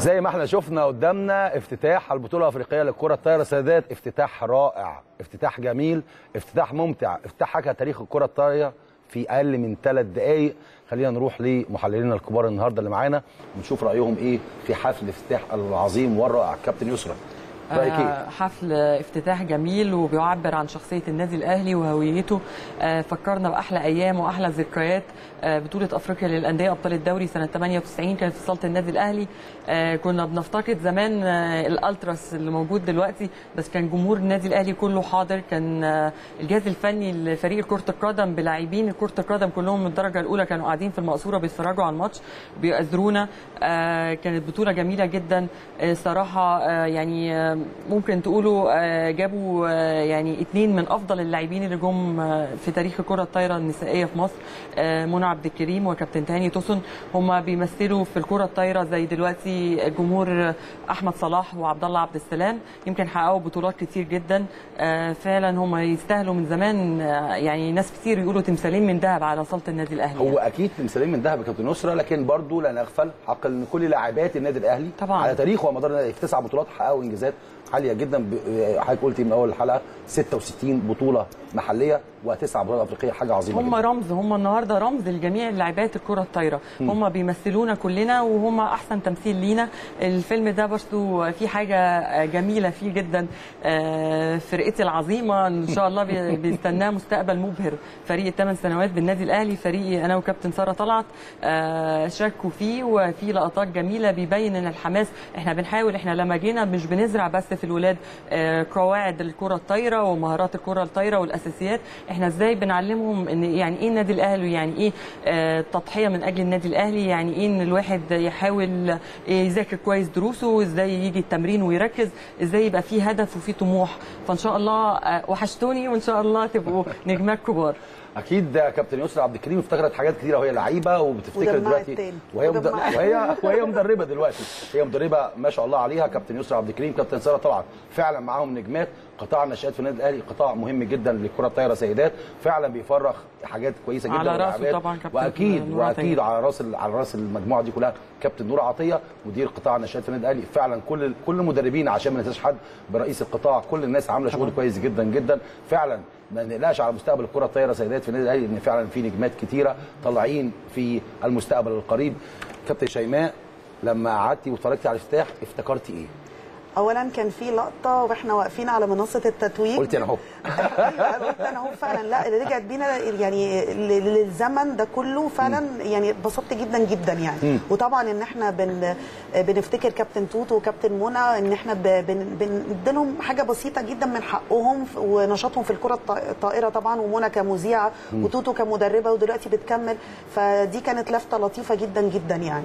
زي ما احنا شفنا قدامنا افتتاح البطوله الافريقيه للكره الطايره سادات افتتاح رائع افتتاح جميل افتتاح ممتع افتتاح حكى تاريخ الكره الطايره في اقل من ثلاث دقائق خلينا نروح لمحللينا الكبار النهارده اللي معانا ونشوف رايهم ايه في حفل الافتتاح العظيم والرائع كابتن يسرا رايك ايه آه، حفل افتتاح جميل وبيعبر عن شخصية النادي الأهلي وهويته آه، فكرنا بأحلى أيام وأحلى ذكريات آه، بطولة أفريقيا للأندية أبطال الدوري سنة 98 كانت في صالة النادي الأهلي آه، كنا بنفتقد زمان آه، الألتراس اللي موجود دلوقتي بس كان جمهور النادي الأهلي كله حاضر كان آه، الجهاز الفني لفريق كرة القدم بلاعبين كرة القدم كلهم من الدرجة الأولى كانوا قاعدين في المقصورة بيتفرجوا على الماتش بيأذرونا آه، كانت بطولة جميلة جدا آه، صراحة آه، يعني آه، ممكن تقولوا آه، جابوا آه، يعني اتنين من افضل اللاعبين اللي جم آه، في تاريخ الكره الطايره النسائيه في مصر آه، منى عبد الكريم وكابتن تهاني توسن هم بيمثلوا في الكره الطايره زي دلوقتي الجمهور احمد صلاح وعبد الله عبد السلام يمكن حققوا بطولات كتير جدا آه، فعلا هم يستاهلوا من زمان آه، يعني ناس كتير يقولوا تمثالين من ذهب على صاله النادي الاهلي هو اكيد تمثالين من ذهب يا كابتن يسرا لكن برضو لا نغفل حق ان كل لاعبات النادي الاهلي طبعاً. على تاريخه ومدار النادي في تسع بطولات حققوا انجازات عاليه جدا ب- حضرتك قلتي من اول الحلقه 66 بطوله محليه وتسع بطولات افريقيه حاجه عظيمه هم جدا رمز هم النهارده رمز لجميع لاعبات الكره الطايره هم بيمثلونا كلنا وهم احسن تمثيل لينا الفيلم ده برضه في حاجه جميله فيه جدا آه، فرقتي العظيمه ان شاء الله بي- بيستناه مستقبل مبهر فريق الثمان سنوات بالنادي الاهلي فريقي انا وكابتن ساره طلعت آه، شاركوا فيه وفي لقطات جميله بيبين ان الحماس احنا بنحاول احنا لما جينا مش بنزرع بس في الولاد آه، قواعد الكره الطايره ومهارات الكره الطايره والاساسيات احنا ازاي بنعلمهم ان يعني ايه النادي الاهلي يعني ايه آه، التضحيه من اجل النادي الاهلي يعني ايه ان الواحد يحاول يذاكر كويس دروسه ازاي يجي التمرين ويركز ازاي يبقى فيه هدف وفيه طموح فان شاء الله آه، وحشتوني وان شاء الله تبقوا نجمات كبار اكيد ده كابتن يسرا عبد الكريم افتكرت حاجات كتيره وهي لعيبه وبتفتكر ودمعت دلوقتي تاني. وهي مد... ودمعت. وهي وهي مدربه دلوقتي هي مدربه ما شاء الله عليها كابتن يسرا عبد الكريم كابتن ساره طبعا فعلا معاهم نجمات قطاع الناشئات في النادي الاهلي قطاع مهم جدا للكره الطايره سيدات فعلا بيفرغ حاجات كويسه جدا على راسه واللاعبات. طبعا كابتن واكيد نور واكيد عطية. على راس ال- على راس المجموعه دي كلها كابتن نور عطيه مدير قطاع الناشئات في النادي الاهلي فعلا كل كل المدربين عشان ما ننساش حد برئيس القطاع كل الناس عامله شغل كويس جدا جدا فعلا ما نقلقش على مستقبل الكره الطايره سيدات في النادي الاهلي ان فعلا في نجمات كتيره طالعين في المستقبل القريب كابتن شيماء لما قعدتي واتفرجتي على الافتتاح افتكرتي ايه؟ اولا كان في لقطه واحنا واقفين على منصه التتويج قلتي انا اهو ايوه قلت انا اهو فعلا لا رجعت بينا يعني ل- للزمن ده كله فعلا يعني اتبسطت جدا جدا يعني وطبعا ان احنا بن بنفتكر كابتن توتو وكابتن منى ان احنا ب- بن بنديلهم حاجه بسيطه جدا من حقهم ف- ونشاطهم في الكره الط- الطائره طبعا ومنى كمذيعه وتوتو كمدربه ودلوقتي بتكمل فدي كانت لفته لطيفه جدا جدا يعني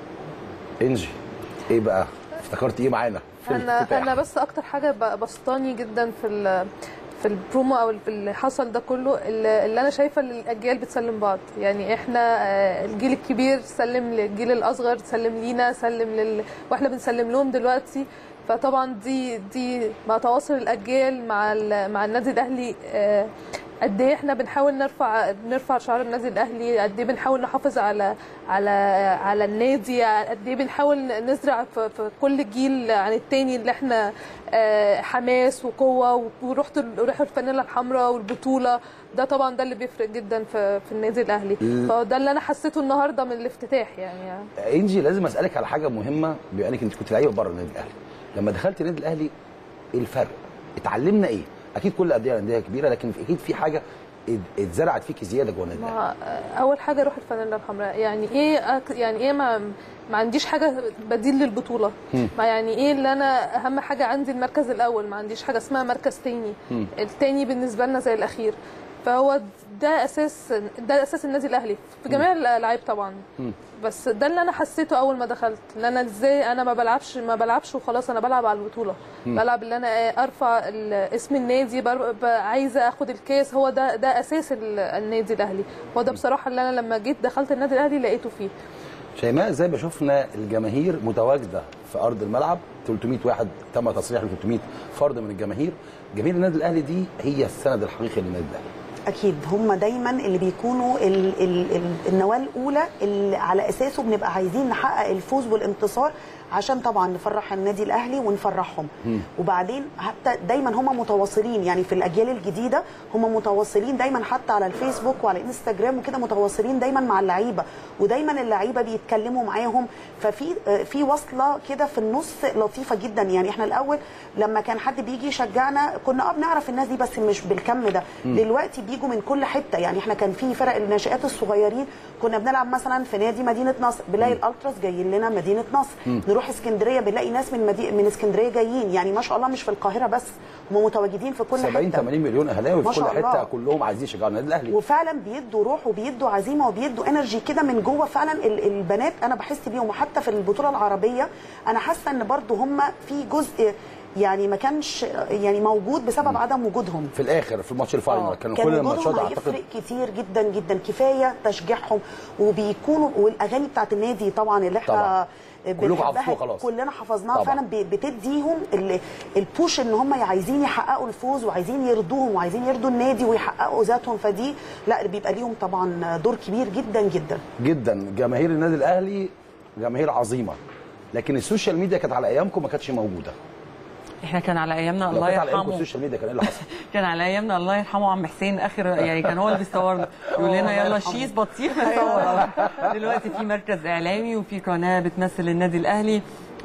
انجي ايه بقى؟ افتكرتي ايه معانا؟ في انا الافتتاح؟ انا بس اكتر حاجه ب- بسطاني جدا في ال- في البرومو او في اللي حصل ده كله اللي اللي انا شايفه ان الاجيال بتسلم بعض يعني احنا آه، الجيل الكبير سلم للجيل الاصغر سلم لينا سلم لل... واحنا بنسلم لهم دلوقتي فطبعا دي دي مع تواصل الاجيال مع ال... مع النادي الاهلي آه، قد ايه احنا بنحاول نرفع نرفع شعار النادي الاهلي قد ايه بنحاول نحافظ على على على النادي قد ايه بنحاول نزرع في, في كل جيل عن التاني اللي احنا آه، حماس وقوه وروح روح الفانيلا الحمراء والبطوله ده طبعا ده اللي بيفرق جدا في في النادي الاهلي فده اللي انا حسيته النهارده من الافتتاح يعني انجي لازم اسالك على حاجه مهمه بما انك انت كنت لعيبه بره النادي الاهلي لما دخلت النادي الاهلي إيه الفرق اتعلمنا ايه اكيد كل انديه انديه كبيره لكن في- اكيد في حاجه ات- اتزرعت فيك زياده جوه النادي الاهلي ما اول حاجه روح الفانيلا الحمراء يعني ايه أك... يعني ايه ما ما عنديش حاجه بديل للبطوله ما يعني ايه اللي انا اهم حاجه عندي المركز الاول ما عنديش حاجه اسمها مركز تاني التاني بالنسبه لنا زي الاخير فهو ده اساس ده اساس النادي الاهلي في جميع الالعاب طبعا بس ده اللي انا حسيته اول ما دخلت ان انا ازاي انا ما بلعبش ما بلعبش وخلاص انا بلعب على البطوله بلعب اللي انا ارفع ال- اسم النادي بر- ب- عايزه اخد الكاس هو ده ده اساس ال- النادي الاهلي هو ده بصراحه اللي انا لما جيت دخلت النادي الاهلي لقيته فيه شيماء زي ما شفنا الجماهير متواجده في ارض الملعب 300 واحد تم تصريح ل 300 فرد من الجماهير جماهير النادي الاهلي دي هي السند الحقيقي للنادي الاهلي اكيد هم دايما اللي بيكونوا ال ال ال النواه الاولى اللي على اساسه بنبقى عايزين نحقق الفوز والانتصار عشان طبعا نفرح النادي الاهلي ونفرحهم وبعدين حتى دايما هم متواصلين يعني في الاجيال الجديده هم متواصلين دايما حتى على الفيسبوك وعلى انستجرام وكده متواصلين دايما مع اللعيبه ودايما اللعيبه بيتكلموا معاهم ففي آه، في وصله كده في النص لطيفه جدا يعني احنا الاول لما كان حد بيجي يشجعنا كنا اه بنعرف الناس دي بس مش بالكم ده دلوقتي بيجوا من كل حته يعني احنا كان في فرق الناشئات الصغيرين كنا بنلعب مثلا في نادي مدينه نصر بنلاقي الالتراس جايين لنا مدينه نصر نروح اسكندريه بنلاقي ناس من مدي... من اسكندريه جايين يعني ما شاء الله مش في القاهره بس هم متواجدين في كل 70 حته 80 مليون اهلاوي ما في كل شاء الله. حته كلهم عايزين يشجعوا النادي الاهلي وفعلا بيدوا روح وبيدوا عزيمه وبيدوا انرجي كده من جوه فعلا ال- البنات انا بحس بيهم وحتى في البطوله العربيه انا حاسه ان برضو هم في جزء يعني ما كانش يعني موجود بسبب عدم وجودهم في الاخر في الماتش الفاينل كانوا كان كل وجودهم الماتشات اعتقد هيفرق كتير جدا جدا كفايه تشجيعهم وبيكونوا والاغاني بتاعت النادي طبعا اللي احنا طبعا. كلكم بنحبها حافظوها خلاص. كلنا حفظناها طبعا. فعلا ب- بتديهم ال- البوش ان هم عايزين يحققوا الفوز وعايزين يرضوهم وعايزين يرضوا النادي ويحققوا ذاتهم فدي لا بيبقى ليهم طبعا دور كبير جدا جدا جدا جماهير النادي الاهلي جماهير عظيمه لكن السوشيال ميديا كانت على ايامكم ما كانتش موجوده احنا كان على ايامنا لو الله كانت على ايامكم يرحمه السوشيال ميديا كان ايه اللي حصل كان على ايامنا الله يرحمه عم حسين اخر يعني كان هو اللي بيصورنا يقول لنا يلا شيز بطيخ نصور دلوقتي في مركز اعلامي وفي قناه بتمثل النادي الاهلي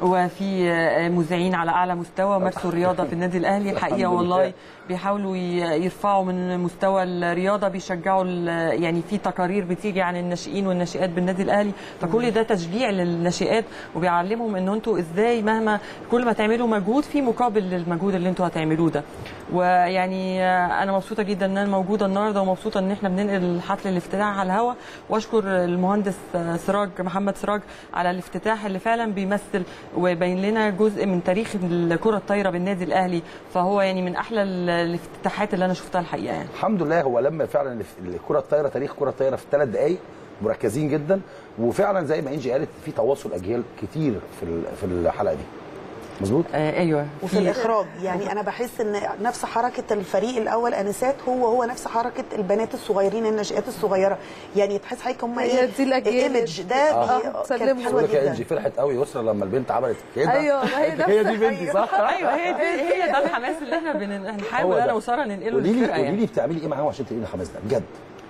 وفي آه، مذيعين على اعلى مستوى مارسوا الرياضه في النادي الاهلي الحقيقه الحمد والله لله. بيحاولوا ي- يرفعوا من مستوى الرياضه بيشجعوا ال- يعني في تقارير بتيجي عن الناشئين والناشئات بالنادي الاهلي فكل ده تشجيع للناشئات وبيعلمهم ان انتوا ازاي مهما كل ما تعملوا مجهود في مقابل للمجهود اللي انتوا هتعملوه ده ويعني آه، انا مبسوطه جدا ان انا موجوده النهارده ومبسوطه ان احنا بننقل حفل الافتتاح على الهوا واشكر المهندس آه، سراج محمد سراج على الافتتاح اللي فعلا بيمثل ويبين لنا جزء من تاريخ الكره الطايره بالنادي الاهلي فهو يعني من احلى ال- الافتتاحات اللي انا شفتها الحقيقه يعني الحمد لله هو لما فعلا الكره الطايره تاريخ الكره الطايره في ثلاث دقائق مركزين جدا وفعلا زي ما انجي قالت في تواصل اجيال كتير في ال- في الحلقه دي مظبوط آه ايوه وفي الاخراج يعني انا بحس ان نفس حركه الفريق الاول انسات هو هو نفس حركه البنات الصغيرين الناشئات الصغيره يعني تحس حضرتك هم هي ايه دي الأجيال ايمج ده آه. بي- آه. كانت سلموا. حلوه بقول لك يا جدا انجي فرحت قوي يسرا لما البنت عملت كده ايوه ما هي هي دي نفس بنتي صح؟ ايوه هي دي هي ده الحماس اللي احنا بن- هو بنحاول ده. انا وساره ننقله قولي لي للفرقه قولي يعني لي بتعملي ايه معاهم عشان تنقلي الحماس ده بجد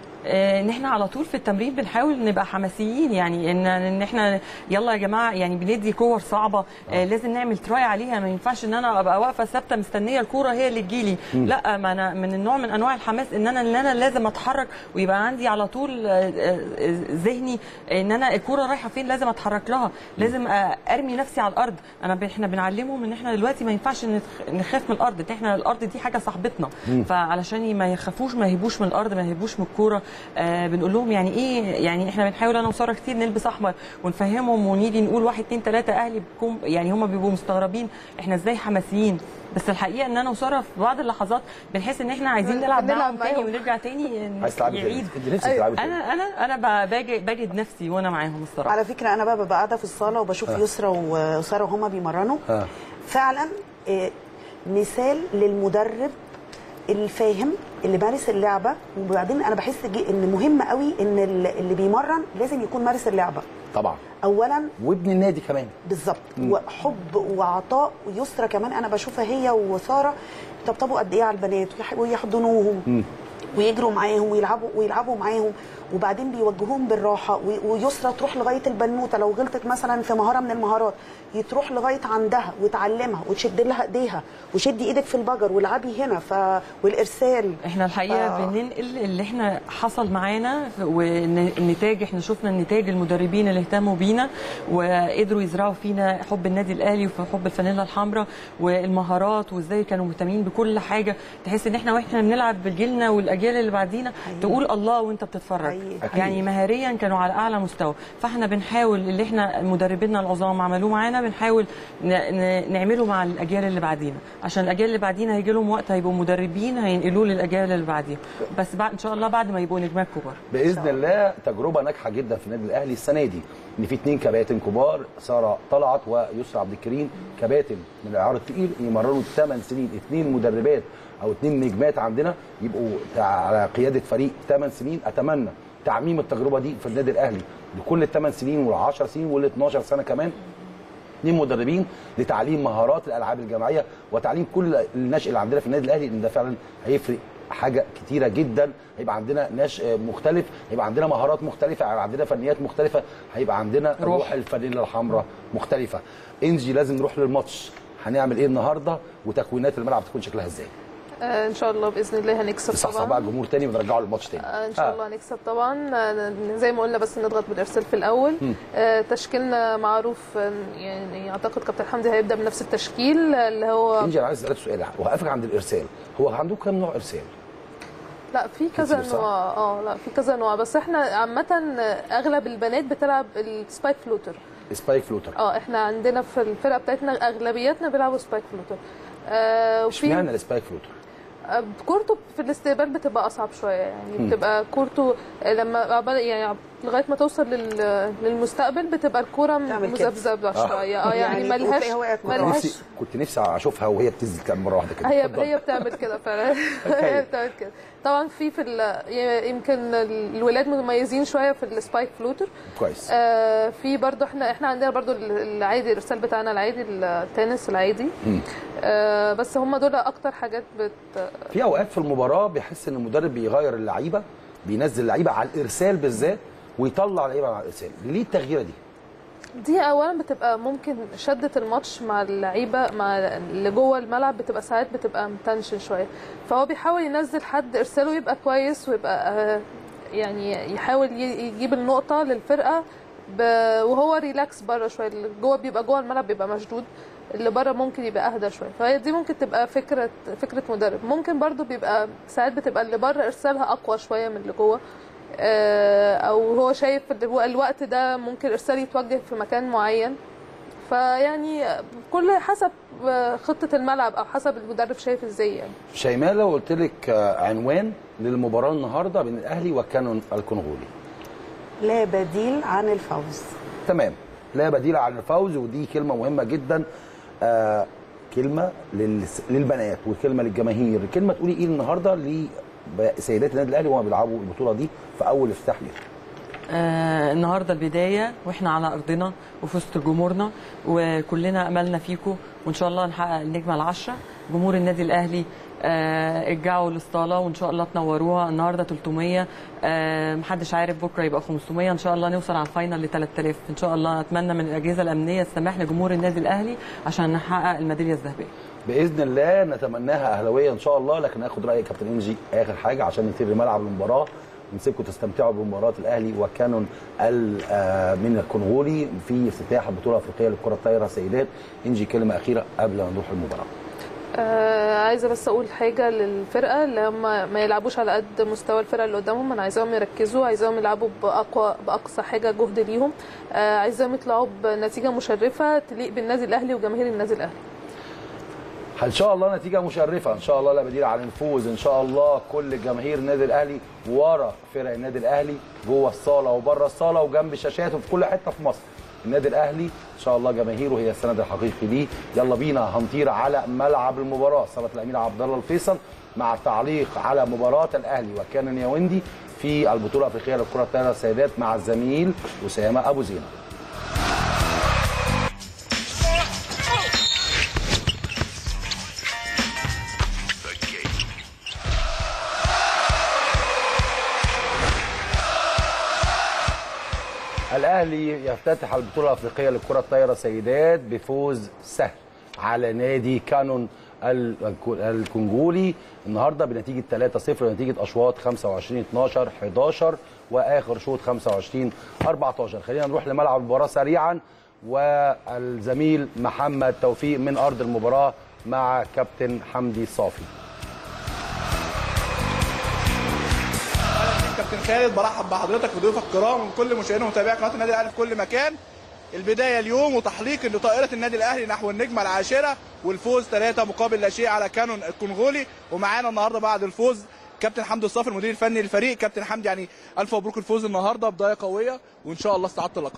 آه، ان احنا على طول في التمرين بنحاول نبقى حماسيين يعني ان ان احنا يلا يا جماعه يعني بندي كور صعبه آه، لازم نعمل تراي عليها ما ينفعش ان انا ابقى واقفه ثابته مستنيه الكوره هي اللي تجيلي لا ما انا من النوع من انواع الحماس ان انا ان انا لازم اتحرك ويبقى عندي على طول آه، آه، آه، ذهني ان انا الكوره رايحه فين لازم اتحرك لها لازم آه، ارمي نفسي على الارض انا ب- احنا بنعلمهم ان احنا دلوقتي ما ينفعش نتخ- نخاف من الارض ان احنا الارض دي حاجه صاحبتنا فعلشان ما يخافوش ما يهبوش من الارض ما يهبوش من الكوره آه بنقول لهم يعني ايه يعني احنا بنحاول انا وساره كتير نلبس احمر ونفهمهم ونيجي نقول واحد اتنين تلاته اهلي بكم يعني هم بيبقوا مستغربين احنا ازاي حماسيين بس الحقيقه ان انا وساره في بعض اللحظات بنحس ان احنا عايزين نلعب بنلعب معاهم تاني معاهم. ونرجع تاني عايز تلعبي يعيد تاني انت نفسك أيوة. تلعبي تاني انا انا انا ب- باجي بجد نفسي وانا معاهم الصراحه على فكره انا بقى ببقى قاعده في الصاله وبشوف يسرا وساره وهما بيمرنوا آه. فعلا آه، مثال للمدرب الفاهم اللي مارس اللعبه وبعدين انا بحس جي- ان مهم قوي ان ال- اللي بيمرن لازم يكون مارس اللعبه طبعا اولا وابن النادي كمان بالظبط وحب وعطاء ويسرى كمان انا بشوفها هي وساره طبطبوا قد ايه على البنات ويح- ويحضنوهم ويجروا معاهم ويلعبوا ويلعبوا معاهم وبعدين بيوجهوهم بالراحه و- ويسرى تروح لغايه البنوته لو غلطت مثلا في مهاره من المهارات تروح لغايه عندها وتعلمها وتشد لها ايديها وشدي ايدك في البجر والعبي هنا ف والارسال احنا الحقيقه آه. بننقل اللي احنا حصل معانا والنتاج احنا شفنا النتاج المدربين اللي اهتموا بينا وقدروا يزرعوا فينا حب النادي الاهلي وفي حب الفانيلا الحمراء والمهارات وازاي كانوا مهتمين بكل حاجه تحس ان احنا واحنا بنلعب بجيلنا والاجيال اللي بعدينا حقيقي. تقول الله وانت بتتفرج حقيقي. أكيد. يعني مهاريا كانوا على اعلى مستوى فاحنا بنحاول اللي احنا مدربينا العظام عملوه معانا بنحاول ن- ن- نعمله مع الاجيال اللي بعدينا عشان الاجيال اللي بعدينا هيجي لهم وقت هيبقوا مدربين هينقلوه للاجيال اللي بعديها بس بعد ان شاء الله بعد ما يبقوا نجمات كبار باذن الله تجربه ناجحه جدا في النادي الاهلي السنه دي ان في اثنين كباتن كبار ساره طلعت ويسرا عبد الكريم كباتن من العيار الثقيل يمرروا 8 سنين اثنين مدربات او اثنين نجمات عندنا يبقوا على قياده فريق 8 سنين اتمنى تعميم التجربه دي في النادي الاهلي لكل الثمان سنين وال10 سنين وال12 سنه كمان اثنين مدربين لتعليم مهارات الالعاب الجماعيه وتعليم كل النشء اللي عندنا في النادي الاهلي ان ده فعلا هيفرق حاجه كتيره جدا هيبقى عندنا نشء مختلف هيبقى عندنا مهارات مختلفه هيبقى عندنا فنيات مختلفه هيبقى عندنا روح. روح الفانيلا الحمراء مختلفه انجي لازم نروح للماتش هنعمل ايه النهارده وتكوينات الملعب تكون شكلها ازاي آه، ان شاء الله باذن الله هنكسب نصحصح طبعا بقى الجمهور تاني ونرجعه للماتش تاني آه، ان شاء الله هنكسب طبعا آه، زي ما قلنا بس نضغط بالارسال في الاول آه، تشكيلنا معروف آه، يعني اعتقد كابتن حمدي هيبدا بنفس التشكيل آه، اللي هو انجي انا عايز اسالك سؤال وهقفك عند الارسال هو عنده كام نوع ارسال لا في كذا كتير، صح؟ نوع اه لا في كذا نوع بس احنا عامه آه، اغلب البنات بتلعب السبايك فلوتر سبايك فلوتر اه احنا عندنا في الفرقه بتاعتنا اغلبيتنا بيلعبوا سبايك فلوتر آه وفي اشمعنى السبايك فلوتر آه، كورته في الاستقبال بتبقى اصعب شويه يعني بتبقى كورته آه، لما عقبال- يعني لغايه ما توصل لل- للمستقبل بتبقى الكوره تعمل كده. مذبذبه آه. شويه اه يعني يعني ملهاش وتلاقيها وقعت مرة ملهاش نفسي كنت نفسي اشوفها وهي بتنزل كام مره واحده كده هي اتفضل. هي بتعمل كده فعلا هي بتعمل كده طبعا في في ال- يمكن الولاد مميزين شويه في السبايك فلوتر كويس آه في برضو احنا احنا عندنا برضو العادي الارسال بتاعنا العادي التنس العادي آه بس هم دول اكتر حاجات بت في اوقات في المباراه بيحس ان المدرب بيغير اللعيبه بينزل لعيبه على الارسال بالذات ويطلع لعيبه على الارسال ليه التغييره دي دي اولا بتبقى ممكن شده الماتش مع اللعيبه مع اللي جوه الملعب بتبقى ساعات بتبقى متنشن شويه فهو بيحاول ينزل حد ارساله يبقى كويس ويبقى آه، يعني يحاول ي- يجيب النقطه للفرقه ب- وهو ريلاكس بره شويه اللي جوه بيبقى جوه الملعب بيبقى مشدود اللي بره ممكن يبقى اهدى شويه فهي دي ممكن تبقى فكره فكره مدرب ممكن برضو بيبقى ساعات بتبقى اللي بره ارسالها اقوى شويه من اللي جوه آه، او هو شايف الو- الوقت ده ممكن ارسال يتوجه في مكان معين فيعني كل حسب آه، خطه الملعب او حسب المدرب شايف ازاي يعني شيماء لو قلت لك آه، عنوان للمباراه النهارده بين الاهلي والكانون الكونغولي لا بديل عن الفوز تمام لا بديل عن الفوز ودي كلمه مهمه جدا آه كلمه للس- للبنات وكلمه للجماهير كلمه تقولي ايه النهارده لسيدات النادي الاهلي وهم بيلعبوا البطوله دي في اول افتتاح ليها آه النهارده البدايه واحنا على ارضنا وفي وسط جمهورنا وكلنا املنا فيكم وان شاء الله نحقق النجمه العشره جمهور النادي الاهلي آه ارجعوا للصاله وان شاء الله تنوروها النهارده 300 آه محدش عارف بكره يبقى 500 ان شاء الله نوصل على الفاينل ل 3000 ان شاء الله اتمنى من الاجهزه الامنيه السماح لجمهور النادي الاهلي عشان نحقق الميداليه الذهبيه باذن الله نتمناها اهلاويه ان شاء الله لكن هاخد راي كابتن انجي اخر حاجه عشان نطير لملعب المباراه ونسيبكم تستمتعوا بمباراه الاهلي وكانون ال- آه، من الكونغولي في افتتاح البطوله الافريقيه للكره الطايره سيدات انجي كلمه اخيره قبل ما نروح المباراه آه عايزه بس اقول حاجه للفرقه اللي هم ما يلعبوش على قد مستوى الفرقه اللي قدامهم انا عايزاهم يركزوا عايزاهم يلعبوا باقوى باقصى حاجه جهد ليهم آه عايزاهم يطلعوا بنتيجه مشرفه تليق بالنادي الاهلي وجماهير النادي الاهلي ان شاء الله نتيجه مشرفه ان شاء الله لا بديل عن الفوز ان شاء الله كل جماهير النادي الاهلي ورا فرق النادي الاهلي جوه الصاله وبره الصاله وجنب الشاشات وفي كل حته في مصر النادي الاهلي ان شاء الله جماهيره هي السند الحقيقي ليه يلا بينا هنطير على ملعب المباراه صاله الامير عبد الله الفيصل مع التعليق على مباراه الاهلي وكان ياوندي في البطوله الافريقيه للكره الطايره السيدات مع الزميل اسامه ابو زينه الاهلي يفتتح البطوله الافريقيه للكره الطايره سيدات بفوز سهل على نادي كانون ال- الكونغولي النهارده بنتيجه 3-0 ونتيجه اشواط 25 12 11 واخر شوط 25 14 خلينا نروح لملعب المباراه سريعا والزميل محمد توفيق من ارض المباراه مع كابتن حمدي صافي كابتن خالد برحب بحضرتك وضيوفك الكرام وكل مشاهدينا ومتابعي قناه النادي الاهلي في كل مكان البدايه اليوم وتحليق لطائره النادي الاهلي نحو النجمه العاشره والفوز ثلاثه مقابل لا شيء على كانون الكونغولي ومعانا النهارده بعد الفوز كابتن حمدي الصافي المدير الفني للفريق كابتن حمدي يعني الف مبروك الفوز النهارده بدايه قويه وان شاء الله استعدت اللقب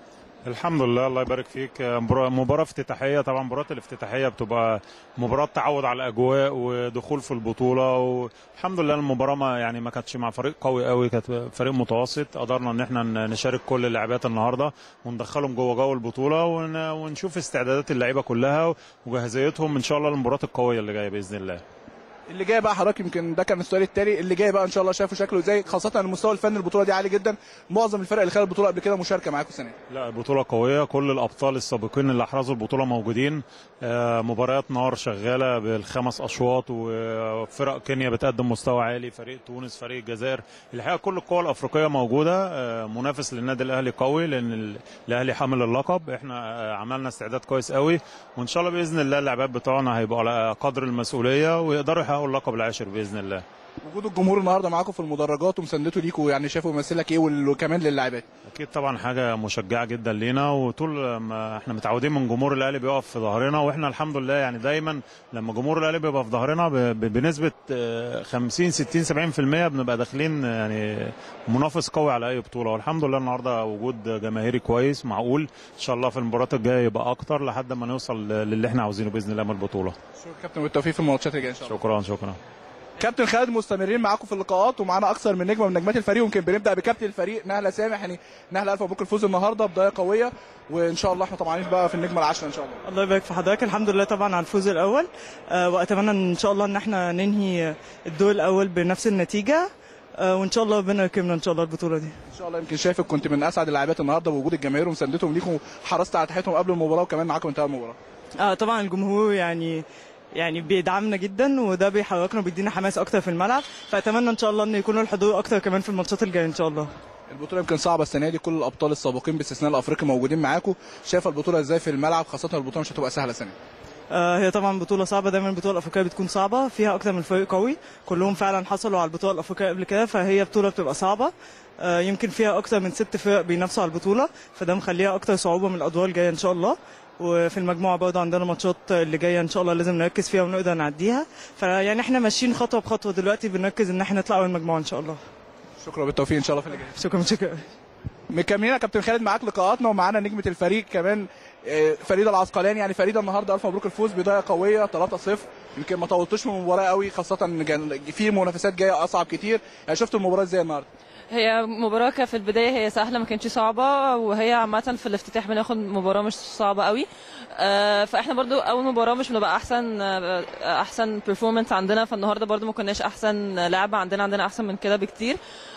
الحمد لله الله يبارك فيك مباراة مباراة افتتاحية طبعا مباراة الافتتاحية بتبقى مباراة تعود على الأجواء ودخول في البطولة والحمد لله المباراة ما يعني ما كانتش مع فريق قوي قوي كانت فريق متوسط قدرنا ان احنا نشارك كل اللاعبات النهارده وندخلهم جوه جو البطولة ون- ونشوف استعدادات اللعيبة كلها وجاهزيتهم ان شاء الله للمباراة القوية اللي جاية بإذن الله اللي جاي بقى حضرتك يمكن ده كان السؤال التالي اللي جاي بقى ان شاء الله شايفه شكله ازاي خاصه المستوى الفني البطوله دي عالي جدا معظم الفرق اللي خدت البطوله قبل كده مشاركه معاكم السنه دي لا البطولة قوية كل الأبطال السابقين اللي أحرزوا البطولة موجودين آه، مباريات نار شغالة بالخمس أشواط وفرق كينيا بتقدم مستوى عالي فريق تونس فريق الجزائر الحقيقة كل القوى الأفريقية موجودة آه، منافس للنادي الأهلي قوي لأن ال- الأهلي حامل اللقب احنا آه، عملنا استعداد كويس قوي وإن شاء الله بإذن الله اللاعبات بتوعنا هيبقوا على قدر المسؤولية ويقدروا يحققوا اللقب العاشر بإذن الله وجود الجمهور النهارده معاكم في المدرجات ومساندته ليكوا يعني شايفه يمثلك ايه وكمان للاعبات اكيد طبعا حاجه مشجعه جدا لينا وطول ما احنا متعودين من جمهور الاهلي بيقف في ظهرنا واحنا الحمد لله يعني دايما لما جمهور الاهلي بيبقى في ظهرنا ب- ب- بنسبه آه، 50 60 70% بنبقى داخلين يعني منافس قوي على اي بطوله والحمد لله النهارده وجود جماهيري كويس معقول ان شاء الله في المباريات الجايه يبقى اكتر لحد ما نوصل للي احنا عاوزينه باذن الله من البطوله شكرا كابتن والتوفيق في الماتشات اللي جايه ان شاء الله شكرا شكرا كابتن خالد مستمرين معاكم في اللقاءات ومعانا اكثر من نجمه من نجمات الفريق ويمكن بنبدا بكابتن الفريق نهله سامح يعني نهله الف مبروك الفوز النهارده بدايه قويه وان شاء الله احنا طمعانين بقى في النجمه العاشره ان شاء الله الله يبارك في حضرتك الحمد لله طبعا على الفوز الاول آه، واتمنى ان شاء الله ان احنا ننهي الدور الاول بنفس النتيجه آه، وان شاء الله ربنا يكرمنا ان شاء الله البطوله دي ان شاء الله يمكن شايفك كنت من اسعد اللاعبات النهارده بوجود الجماهير ومساندتهم ليكم وحرصت على تحياتهم قبل المباراه وكمان معاكم انتهى المباراه اه طبعا الجمهور يعني يعني بيدعمنا جدا وده بيحركنا وبيدينا حماس اكتر في الملعب فاتمنى ان شاء الله ان يكون الحضور اكتر كمان في الماتشات الجايه ان شاء الله البطوله يمكن صعبه السنه دي كل الابطال السابقين باستثناء الافريقي موجودين معاكم شايفه البطوله ازاي في الملعب خاصه البطوله مش هتبقى سهله السنه دي آه، هي طبعا بطولة صعبة دايما البطولة الأفريقية بتكون صعبة فيها أكتر من فريق قوي كلهم فعلا حصلوا على البطولة الأفريقية قبل كده فهي بطولة بتبقى صعبة آه، يمكن فيها أكتر من ست فرق بينافسوا على البطولة فده مخليها أكتر صعوبة من الأدوار الجاية إن شاء الله وفي المجموعة برضه عندنا ماتشات اللي جاية إن شاء الله لازم نركز فيها ونقدر نعديها فيعني إحنا ماشيين خطوة بخطوة دلوقتي بنركز إن إحنا نطلع من المجموعة إن شاء الله شكرا بالتوفيق ان شاء الله في اللي جاي شكرا شكرا مكملين يا كابتن خالد معاك لقاءاتنا ومعانا نجمه الفريق كمان آه، فريده العسقلاني يعني فريده النهارده الف مبروك الفوز بدايه قويه 3-0 يمكن ما طولتش من المباراه قوي خاصه ان كان في منافسات جايه اصعب كتير يعني شفت المباراه ازاي النهارده هي مباراة كانت في البداية هي سهلة ما كانتش صعبة وهي عامة في الافتتاح بناخد مباراة مش صعبة قوي آه، فاحنا برضو أول مباراة مش بنبقى أحسن آه، أحسن بيرفورمانس عندنا فالنهاردة برضو ما كناش أحسن لعبة عندنا عندنا أحسن من كده بكتير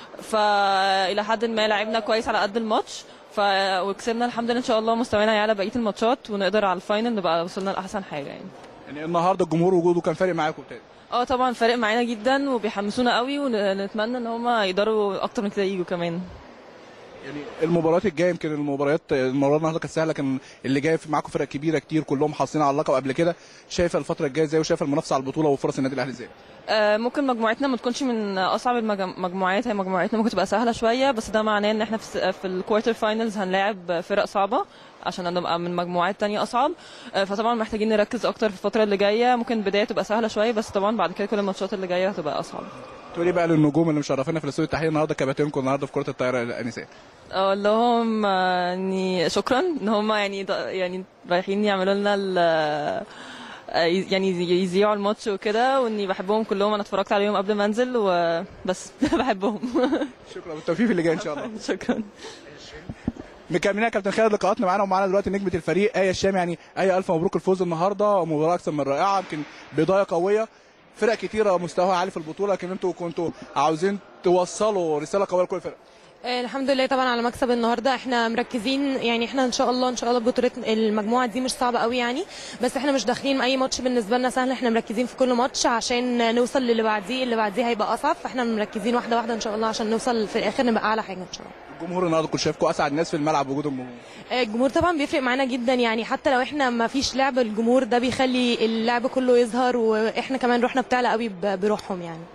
فإلى حد ما لعبنا كويس على قد الماتش ف وكسبنا الحمد لله ان شاء الله مستوانا هيعلى بقيه الماتشات ونقدر على الفاينل نبقى وصلنا لاحسن حاجه يعني يعني النهارده الجمهور وجوده كان فارق معاكم بتاعي اه طبعا فارق معانا جدا وبيحمسونا قوي ونتمنى ان هم يقدروا اكتر من كده يجوا كمان يعني المباريات الجايه يمكن المباريات المباراه النهارده كانت سهله كان اللي جاي في- معاكم فرق كبيره كتير كلهم حاصلين على اللقب قبل كده شايفه الفتره الجايه ازاي وشايفه المنافسه على البطوله وفرص النادي الاهلي ازاي آه، ممكن مجموعتنا ما تكونش من اصعب المجموعات هي مجموعتنا ممكن تبقى سهله شويه بس ده معناه ان احنا في في الكوارتر فاينلز هنلاعب فرق صعبه عشان نبقى من مجموعات تانية اصعب آه، فطبعا محتاجين نركز اكتر في الفتره اللي جايه ممكن البدايه تبقى سهله شويه بس طبعا بعد كده كل الماتشات اللي جايه هتبقى اصعب تقولي بقى للنجوم اللي مشرفينا في الاستوديو التحليل النهارده كباتنكم النهارده في كره الطايره الانسات اقول لهم آه، اني شكرا ان هم يعني يعني رايحين يعملوا لنا ال آه، يعني يذيعوا الماتش وكده واني بحبهم كلهم انا اتفرجت عليهم قبل ما انزل وبس بحبهم شكرا بالتوفيق في اللي جاي ان شاء الله شكرا مكملين يا كابتن خالد لقاءاتنا معانا ومعانا دلوقتي نجمه الفريق ايه الشام يعني ايه الف مبروك الفوز النهارده مباراه اكثر من رائعه يمكن بدايه قويه فرق كتيره مستواها عالي في البطوله لكن انتوا كنتوا عاوزين توصلوا رساله قويه لكل الفرق آه، الحمد لله طبعا على مكسب النهارده احنا مركزين يعني احنا ان شاء الله ان شاء الله بطوله المجموعه دي مش صعبه قوي يعني بس احنا مش داخلين اي ماتش بالنسبه لنا سهل احنا مركزين في كل ماتش عشان نوصل للي بعديه اللي بعديه هيبقى اصعب فاحنا مركزين واحده واحده ان شاء الله عشان نوصل في الاخر نبقى اعلى حاجه ان شاء الله الجمهور النهارده كنت شايفكم اسعد ناس في الملعب بوجود الجمهور آه، الجمهور طبعا بيفرق معانا جدا يعني حتى لو احنا ما فيش لعب الجمهور ده بيخلي اللعب كله يظهر واحنا كمان روحنا بتعلى قوي ب- بروحهم يعني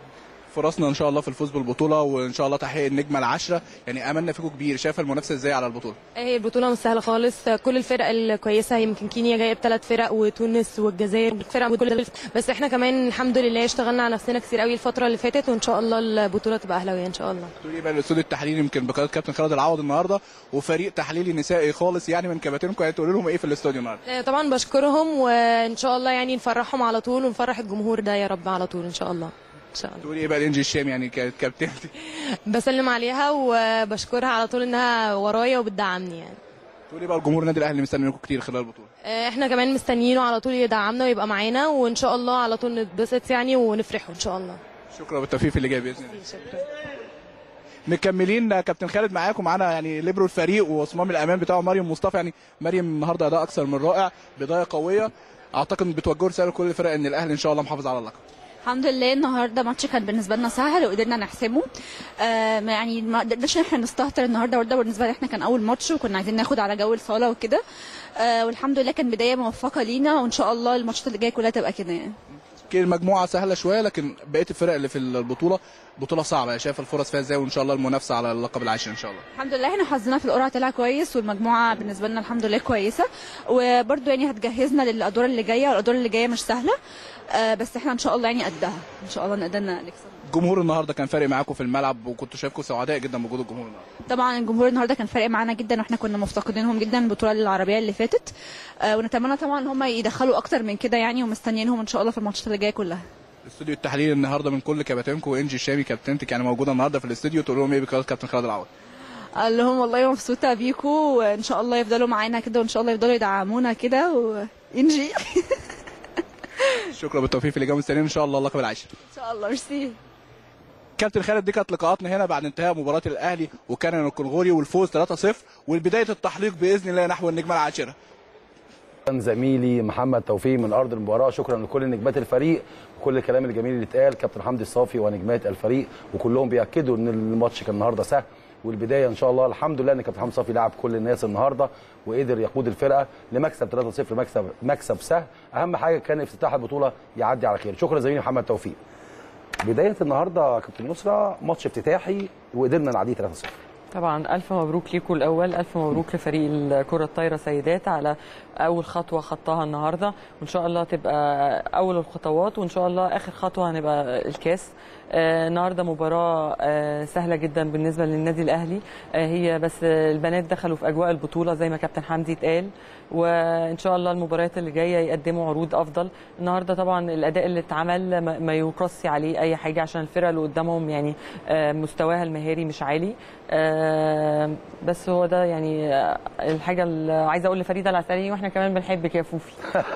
فرصنا ان شاء الله في الفوز بالبطوله وان شاء الله تحقيق النجمه العاشره يعني املنا فيكم كبير شايفه المنافسه ازاي على البطوله هي البطولة مش سهلة خالص كل الفرق الكويسة يمكن كينيا جاية بثلاث فرق وتونس والجزائر فرق وكل بس احنا كمان الحمد لله اشتغلنا على نفسنا كتير قوي الفترة اللي فاتت وان شاء الله البطولة تبقى أهلاوية ان شاء الله تقول ايه بقى الاستوديو التحليلي يمكن بقياده كابتن خالد العوض النهارده وفريق تحليلي نسائي خالص يعني من كباتنكم يعني تقول لهم ايه في الاستوديو النهارده آه، طبعا بشكرهم وان شاء الله يعني نفرحهم على طول ونفرح الجمهور ده يا رب على طول ان شاء الله ان شاء الله تقول ايه بقى الانجي الشام يعني كانت كابتنتي بسلم عليها وبشكرها على طول انها ورايا وبتدعمني يعني تقول ايه بقى الجمهور النادي الاهلي مستني منكم كتير خلال البطوله آه، احنا كمان مستنيينه على طول يدعمنا ويبقى معانا وان شاء الله على طول نتبسط يعني ونفرحوا ان شاء الله شكرا بالتوفيق في اللي جاي باذن الله مكملين كابتن خالد معاكم معانا يعني ليبرو الفريق وصمام الامان بتاعه مريم مصطفى يعني مريم النهارده اداء اكثر من رائع بدايه قويه اعتقد بتوجهوا رساله لكل الفرق ان الاهلي ان شاء الله محافظ على اللقب الحمد لله النهارده ماتش كان بالنسبه لنا سهل وقدرنا نحسمه آه ما يعني ما قدرناش ان احنا نستهتر النهارده برضه بالنسبه لنا احنا كان اول ماتش وكنا عايزين ناخد على جو الصاله وكده آه والحمد لله كان بدايه موفقه لينا وان شاء الله الماتشات اللي جايه كلها تبقى كده يعني يمكن المجموعه سهله شويه لكن بقيه الفرق اللي في البطوله بطوله صعبه شايف الفرص فيها ازاي وان شاء الله المنافسه على اللقب العاشر ان شاء الله الحمد لله احنا حظنا في القرعه طلع كويس والمجموعه بالنسبه لنا الحمد لله كويسه وبرده يعني هتجهزنا للادوار اللي جايه والادوار اللي جايه مش سهله آه بس احنا ان شاء الله يعني قدها ان شاء الله نقدرنا نكسب الجمهور النهارده كان فارق معاكم في الملعب وكنتوا شايفكم سعداء جدا بوجود الجمهور النهارده طبعا الجمهور النهارده كان فارق معانا جدا واحنا كنا مفتقدينهم جدا البطوله العربيه اللي فاتت آه ونتمنى طبعا ان هم يدخلوا اكتر من كده يعني ومستنيينهم ان شاء الله في الماتشات اللي جايه كلها الاستوديو التحليلي النهارده من كل كباتنكم وانجي الشامي كابتنتك يعني موجوده النهارده في الاستوديو تقول لهم ايه بقياده كابتن خالد العوض قال لهم والله مبسوطه بيكم وان شاء الله يفضلوا معانا كده وان شاء الله يفضلوا يدعمونا كده وانجي شكرا بالتوفيق في اللي جاي مستنيين ان شاء الله اللقب العاشر ان شاء الله ميرسي كابتن خالد دي كانت لقاءاتنا هنا بعد انتهاء مباراه الاهلي وكان الكونغوري والفوز 3-0 والبدايه التحليق باذن الله نحو النجمه العاشره كان زميلي محمد توفيق من ارض المباراه شكرا لكل نجمات الفريق وكل الكلام الجميل اللي اتقال كابتن حمدي الصافي ونجمات الفريق وكلهم بياكدوا ان الماتش كان النهارده سهل والبدايه ان شاء الله الحمد لله ان كابتن حمدي الصافي لعب كل الناس النهارده وقدر يقود الفرقه لمكسب 3-0 مكسب مكسب سهل اهم حاجه كان افتتاح البطوله يعدي على خير شكرا زميلي محمد توفيق بدايه النهارده كابتن يسرا ماتش افتتاحي وقدرنا نعديه 3-0 طبعا الف مبروك ليكم الاول الف مبروك لفريق الكره الطايره سيدات على اول خطوه خطاها النهارده وان شاء الله تبقى اول الخطوات وان شاء الله اخر خطوه هنبقى الكاس آه النهارده مباراه آه سهله جدا بالنسبه للنادي الاهلي آه هي بس البنات دخلوا في اجواء البطوله زي ما كابتن حمدي اتقال وان شاء الله المباريات اللي جايه يقدموا عروض افضل النهارده طبعا الاداء اللي اتعمل ما- ما يقصي عليه اي حاجه عشان الفرقه اللي قدامهم يعني آه مستواها المهاري مش عالي آه بس هو ده يعني آه، الحاجه اللي عايزه اقول لفريده العسلي واحنا كمان بنحبك يا فوفي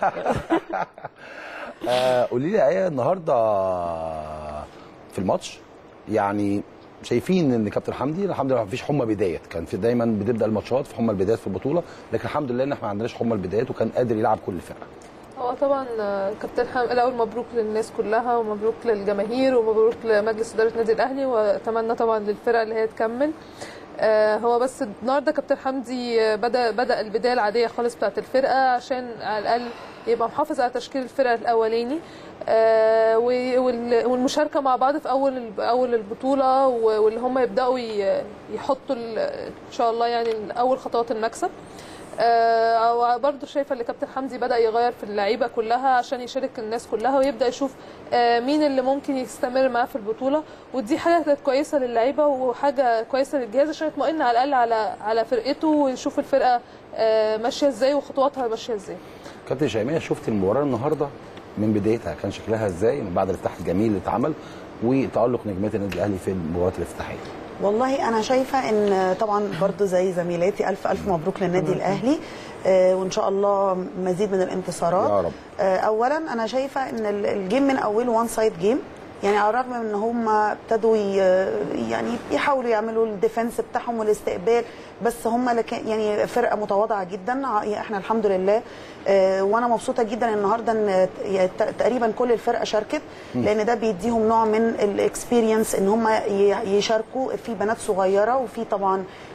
آه، قولي لي ايه النهارده في الماتش يعني شايفين ان كابتن حمدي الحمد لله ما فيش حمى بدايات كان في دايما بتبدا الماتشات في حمى البدايات في البطوله لكن الحمد لله ان احنا ما عندناش حمى البدايات وكان قادر يلعب كل الفرقه هو طبعا آه، كابتن حم... الاول مبروك للناس كلها ومبروك للجماهير ومبروك لمجلس اداره النادي الاهلي واتمنى طبعا للفرقه اللي هي تكمل آه، هو بس النهارده كابتن حمدي آه، بدا بدا البدايه العاديه خالص بتاعت الفرقه عشان على الاقل يبقى محافظ على تشكيل الفرقه الاولاني آه، و- وال- والمشاركه مع بعض في اول الب- اول البطوله و- واللي هم يبداوا ي- يحطوا ال- ان شاء الله يعني اول خطوات المكسب آه برضه شايفه ان كابتن حمدي بدا يغير في اللعيبه كلها عشان يشارك الناس كلها ويبدا يشوف آه مين اللي ممكن يستمر معاه في البطوله ودي حاجه كانت كويسه للعيبه وحاجه كويسه للجهاز عشان يطمئن على الاقل على على فرقته ويشوف الفرقه آه ماشيه ازاي وخطواتها ماشيه ازاي كابتن شيماء شفت المباراه النهارده من بدايتها كان شكلها ازاي من بعد الافتتاح الجميل اللي اتعمل وتالق نجمات النادي الاهلي في المباراه الافتتاحيه والله انا شايفه ان طبعا برضو زي زميلاتي الف الف مبروك للنادي الاهلي آه، وان شاء الله مزيد من الانتصارات يا رب. آه، اولا انا شايفه ان ال- الجيم من اوله وان سايد جيم يعني على الرغم من ان هم ابتدوا ي- يعني يحاولوا يعملوا الديفنس بتاعهم والاستقبال بس هم لك- يعني فرقه متواضعه جدا ع- احنا الحمد لله آه، وانا مبسوطه جدا النهارده ان ت- تقريبا كل الفرقه شاركت لان ده بيديهم نوع من الاكسبيرينس ان هم ي- يشاركوا في بنات صغيره وفي طبعا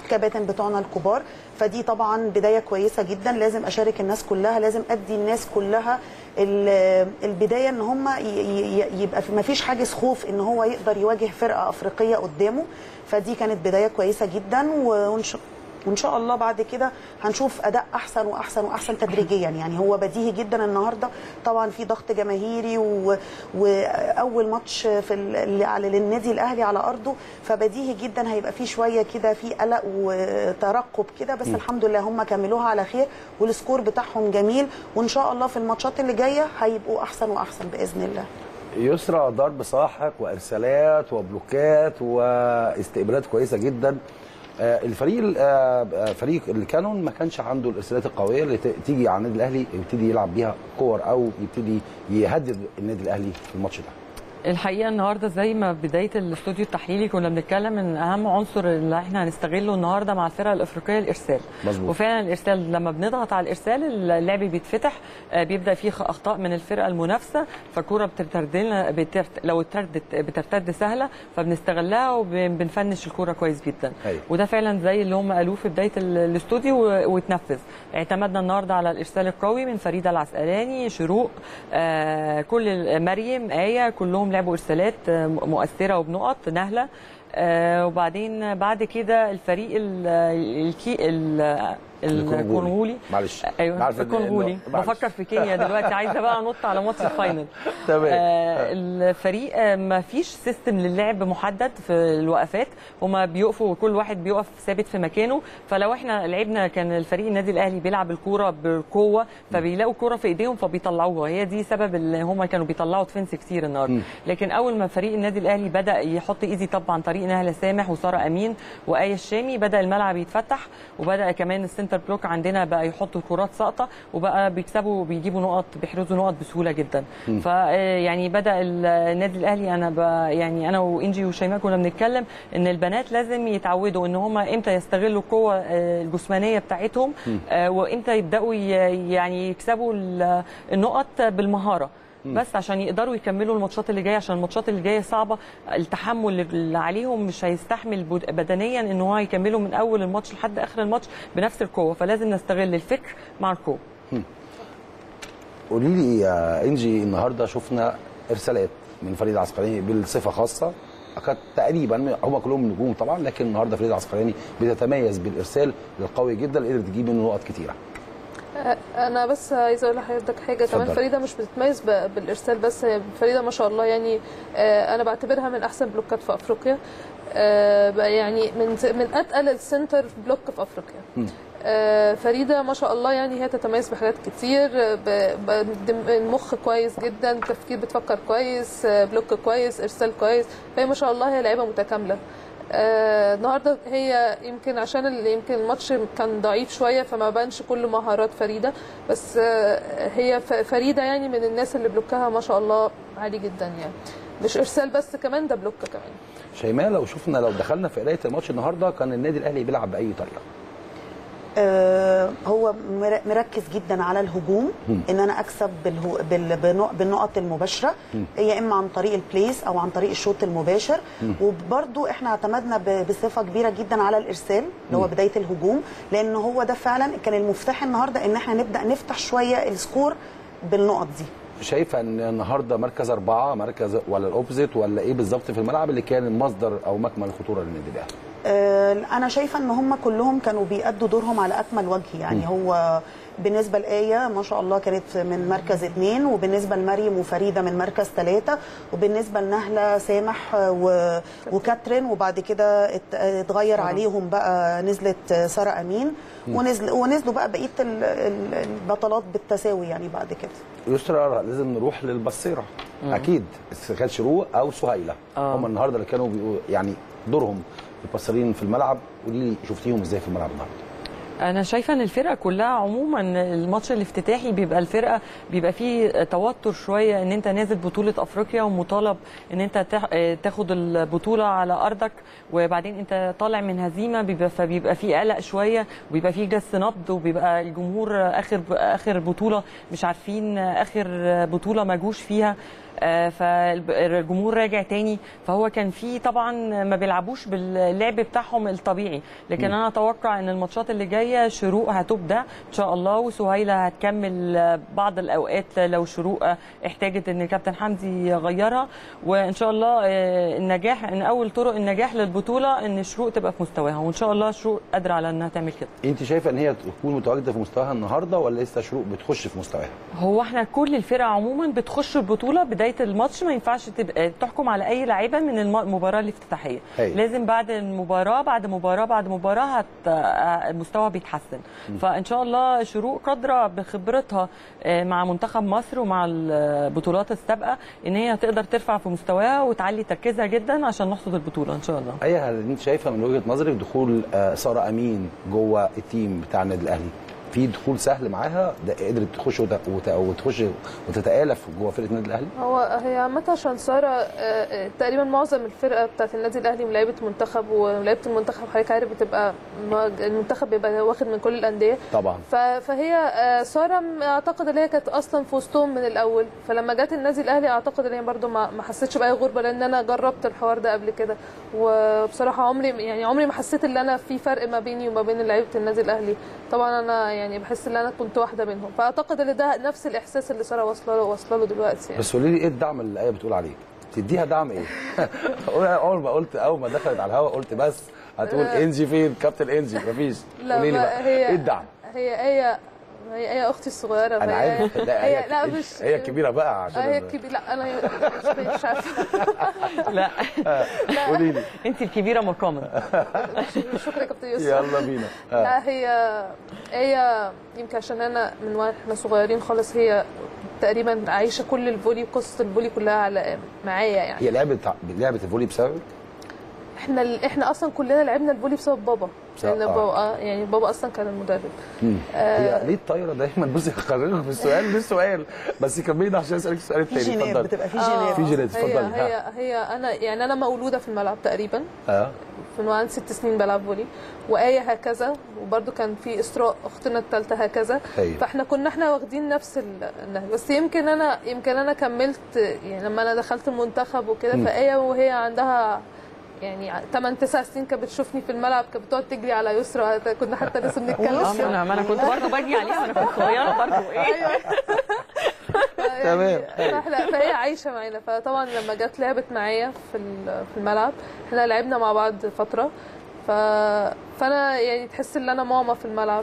الكباتن بتوعنا الكبار فدي طبعا بدايه كويسه جدا لازم اشارك الناس كلها لازم ادي الناس كلها ال- البدايه ان هم ي- ي- يبقى ما فيش حاجز خوف ان هو يقدر يواجه فرقه افريقيه قدامه فدي كانت بدايه كويسه جدا وإن شاء- وان شاء الله بعد كده هنشوف اداء احسن واحسن واحسن تدريجيا يعني هو بديهي جدا النهارده طبعا في ضغط جماهيري و... واول ماتش في ال... اللي على للنادي الاهلي على ارضه فبديهي جدا هيبقى في شويه كده في قلق وترقب كده بس الحمد لله هم كملوها على خير والسكور بتاعهم جميل وان شاء الله في الماتشات اللي جايه هيبقوا احسن واحسن باذن الله يسرى ضرب ساحق وارسالات وبلوكات واستقبالات كويسه جدا آه، الفريق ال- آه، آه، فريق الكانون ما كانش عنده الارسالات القويه اللي ت- تيجي على النادي الاهلي يبتدي يلعب بيها كور او يبتدي يهدد النادي الاهلي في الماتش ده الحقيقه النهارده زي ما بدايه الاستوديو التحليلي كنا بنتكلم ان اهم عنصر اللي احنا هنستغله النهارده مع الفرق الافريقيه الارسال مظبوط. وفعلا الارسال لما بنضغط على الارسال اللعب بيتفتح آه، بيبدا فيه خ- اخطاء من الفرقه المنافسه فالكوره بترتد لنا بترت... لو اتردت بترتد سهله فبنستغلها وبنفنش الكوره كويس جدا أيوة. وده فعلا زي اللي هم قالوه في بدايه ال- الاستوديو و- واتنفذ اعتمدنا النهارده على الارسال القوي من فريده العسقلاني شروق آه كل ال- مريم ايه كلهم لعبوا ارسالات آه، مؤثره وبنقط نهله آه وبعدين بعد كده الفريق ال- الكي ال- الكونغولي معلش ايوه عارف إن- الكونغولي إنه- معلش. بفكر في كينيا دلوقتي عايزه بقى انط على ماتش الفاينل تمام. آه الفريق آه ما فيش سيستم للعب محدد في الوقفات هما بيقفوا كل واحد بيقف ثابت في مكانه فلو احنا لعبنا كان الفريق النادي الاهلي بيلعب الكوره بقوه فبيلاقوا الكوره في ايديهم فبيطلعوها هي دي سبب اللي هما كانوا بيطلعوا ديفنس كتير النهارده لكن اول ما فريق النادي الاهلي بدا يحط ايزي طب عن طريق نهله سامح وساره امين وايه الشامي بدا الملعب يتفتح وبدا كمان السنتر بلوك عندنا بقى يحطوا كرات ساقطه وبقى بيكسبوا بيجيبوا نقط بيحرزوا نقط بسهوله جدا ف يعني بدا ال- النادي الاهلي انا ب يعني انا وانجي وشيماء كنا بنتكلم ان البنات لازم يتعودوا ان هم امتى يستغلوا القوه آه، الجسمانيه بتاعتهم آه، وامتى يبداوا ي- يعني يكسبوا ال- النقط بالمهاره بس عشان يقدروا يكملوا الماتشات اللي جايه عشان الماتشات اللي جايه صعبه التحمل اللي عليهم مش هيستحمل بود- بدنيا ان هو يكملوا من اول الماتش لحد اخر الماتش بنفس القوه فلازم نستغل الفكر مع القوه قولي لي يا انجي النهارده شفنا ارسالات من فريد العسقلاني بالصفه خاصه كانت تقريبا هم كلهم نجوم طبعا لكن النهارده فريد العسقلاني بتتميز بالارسال القوي جدا اللي قدرت تجيب منه نقط كتيره انا بس عايزه اقول لحضرتك حاجه كمان اتفضل. فريده مش بتتميز ب- بالارسال بس هي فريده ما شاء الله يعني آه، انا بعتبرها من احسن بلوكات في افريقيا آه، بقى يعني من من اتقل السنتر بلوك في افريقيا آه، فريده ما شاء الله يعني هي تتميز بحاجات كتير آه، ب- ب- دم- المخ كويس جدا تفكير بتفكر كويس آه، بلوك كويس ارسال كويس فهي ما شاء الله هي لعيبه متكامله آه، النهارده هي يمكن عشان ال- يمكن الماتش كان ضعيف شويه فما بانش كل مهارات فريده بس آه، هي ف- فريده يعني من الناس اللي بلوكها ما شاء الله عالي جدا يعني مش ارسال بس كمان ده بلوك كمان شيماء لو شفنا لو دخلنا في قرايه الماتش النهارده كان النادي الاهلي بيلعب باي طريقه آه، هو مر- مركز جدا على الهجوم ان انا اكسب بالهو بال- بنق- بالنقط المباشره يا اما عن طريق البليس او عن طريق الشوط المباشر وبرده احنا اعتمدنا ب- بصفه كبيره جدا على الارسال اللي هو بدايه الهجوم لان هو ده فعلا كان المفتاح النهارده ان احنا نبدا نفتح شويه السكور بالنقط دي شايفه ان النهارده مركز اربعه مركز ولا الاوبزيت ولا ايه بالظبط في الملعب اللي كان مصدر او مكمن الخطوره للنادي الاهلي آه، انا شايفه ان هم كلهم كانوا بيأدوا دورهم على اكمل وجه يعني هو بالنسبه لايه ما شاء الله كانت من مركز اثنين وبالنسبه لمريم وفريده من مركز ثلاثه وبالنسبه لنهله سامح و... وكاترين وبعد كده ات- اتغير عليهم بقى نزلت ساره امين ونزل ونزلوا بقى بقيه ال- ال- البطلات بالتساوي يعني بعد كده يسرى لازم نروح للبصيره اكيد إذا كانت شروق او سهيله آه. هم النهارده اللي كانوا بيقوا يعني دورهم البصريين في الملعب قولي لي شفتيهم ازاي في الملعب النهارده انا شايفه ان الفرقه كلها عموما الماتش الافتتاحي بيبقى الفرقه بيبقى فيه توتر شويه ان انت نازل بطوله افريقيا ومطالب ان انت تاخ- تاخد البطوله على ارضك وبعدين انت طالع من هزيمه بيبقى فبيبقى فيه قلق شويه وبيبقى فيه جس نبض وبيبقى الجمهور اخر اخر بطوله مش عارفين اخر بطوله ما جوش فيها آه، فالجمهور راجع تاني فهو كان في طبعا ما بيلعبوش باللعب بتاعهم الطبيعي لكن انا اتوقع ان الماتشات اللي جايه شروق هتبدع ان شاء الله وسهيله هتكمل آه، بعض الاوقات لو شروق آه، احتاجت ان كابتن حمدي يغيرها وان شاء الله آه، النجاح ان اول طرق النجاح للبطوله ان شروق تبقى في مستواها وان شاء الله شروق قادره على انها تعمل كده انت شايفه ان هي تكون متواجده في مستواها النهارده ولا لسه شروق بتخش في مستواها هو احنا كل الفرق عموما بتخش البطوله بدايه الماتش ما ينفعش تبقى تحكم على اي لعيبه من الم- المباراه الافتتاحيه هي. لازم بعد المباراه بعد مباراه بعد مباراه هت... آه، المستوى بيتحسن فان شاء الله شروق قادره بخبرتها آه، مع منتخب مصر ومع البطولات السابقه ان هي تقدر ترفع في مستواها وتعلي تركيزها جدا عشان نحصد البطوله ان شاء الله ايه هل انت شايفه من وجهه نظرك دخول آه، ساره امين جوه التيم بتاع النادي الاهلي في دخول سهل معاها ده قدرت تخش وت- وت- وتخش وتتالف جوه فرقه النادي الاهلي هو هي عامة عشان سارة آه، آه، تقريبا معظم الفرقة بتاعت النادي الأهلي ملاعيبة منتخب ولاعيبة المنتخب حضرتك عارف بتبقى ما- المنتخب بيبقى واخد من كل الأندية طبعا ف- فهي آه، ساره م- اعتقد ان هي كانت اصلا في وسطهم من الاول فلما جت النادي الاهلي اعتقد ان هي برده ما ما حسيتش باي غربه لان انا جربت الحوار ده قبل كده وبصراحه عمري يعني عمري ما حسيت ان انا في فرق ما بيني وما بين لعيبه النادي الاهلي طبعا انا يعني بحس ان انا كنت واحده منهم فاعتقد ان ده نفس الاحساس اللي ساره واصله له واصله له دلوقتي يعني. بس قولي لي ايه الدعم اللي ايه بتقول عليه تديها دعم ايه اول ما قلت اول ما دخلت على الهواء قلت بس هتقول آه. انجي فين كابتن انجي مفيش لا قولي لي ما- بقى هي ايه الدعم هي هي هي هي اختي الصغيره انا فهي- عارف لا هي هي لا مش هي الكبيره بقى عشان هي ال- الكبيره لا انا مش, مش عارفه لا قولي لي انت الكبيره مقاما شكرا يا كابتن يوسف يلا بينا آه. لا هي هي يمكن عشان انا من واحنا صغيرين خالص هي تقريبا عايشه كل الفولي قصه الفولي كلها على معايا يعني هي لعبت لعبت الفولي بسببك احنا ال... احنا اصلا كلنا لعبنا الفولي بسبب بابا بسبب- لان آه. بابا آه، يعني بابا اصلا كان المدرب هي ليه الطايره دايما بصي هخرجك في السؤال ليه السؤال بس كملي عشان اسالك السؤال في الثاني جينات اتفضلي بتبقى في آه، جينات في جينات هي اتفضلي هي ها. هي انا يعني انا مولوده في الملعب تقريبا اه من وانا ست سنين بلعب فولي وآية هكذا وبرده كان في إسراء أختنا الثالثة هكذا أيوة. فاحنا كنا احنا واخدين نفس ال- النهج بس يمكن أنا يمكن أنا كملت يعني لما أنا دخلت المنتخب وكده فآية وهي عندها يعني 8 9 سنين كانت بتشوفني في الملعب كانت بتقعد تجري على يسرى كنا حتى لسه اه بنتكلم ما انا ما انا كنت برضه باجي عليها وانا كنت صغيره برضه ايه تمام. فاحنا فهي عايشه معانا فطبعا لما جت لعبت معايا في ال- في الملعب احنا لعبنا مع بعض فتره ف... فانا يعني تحس ان انا ماما في الملعب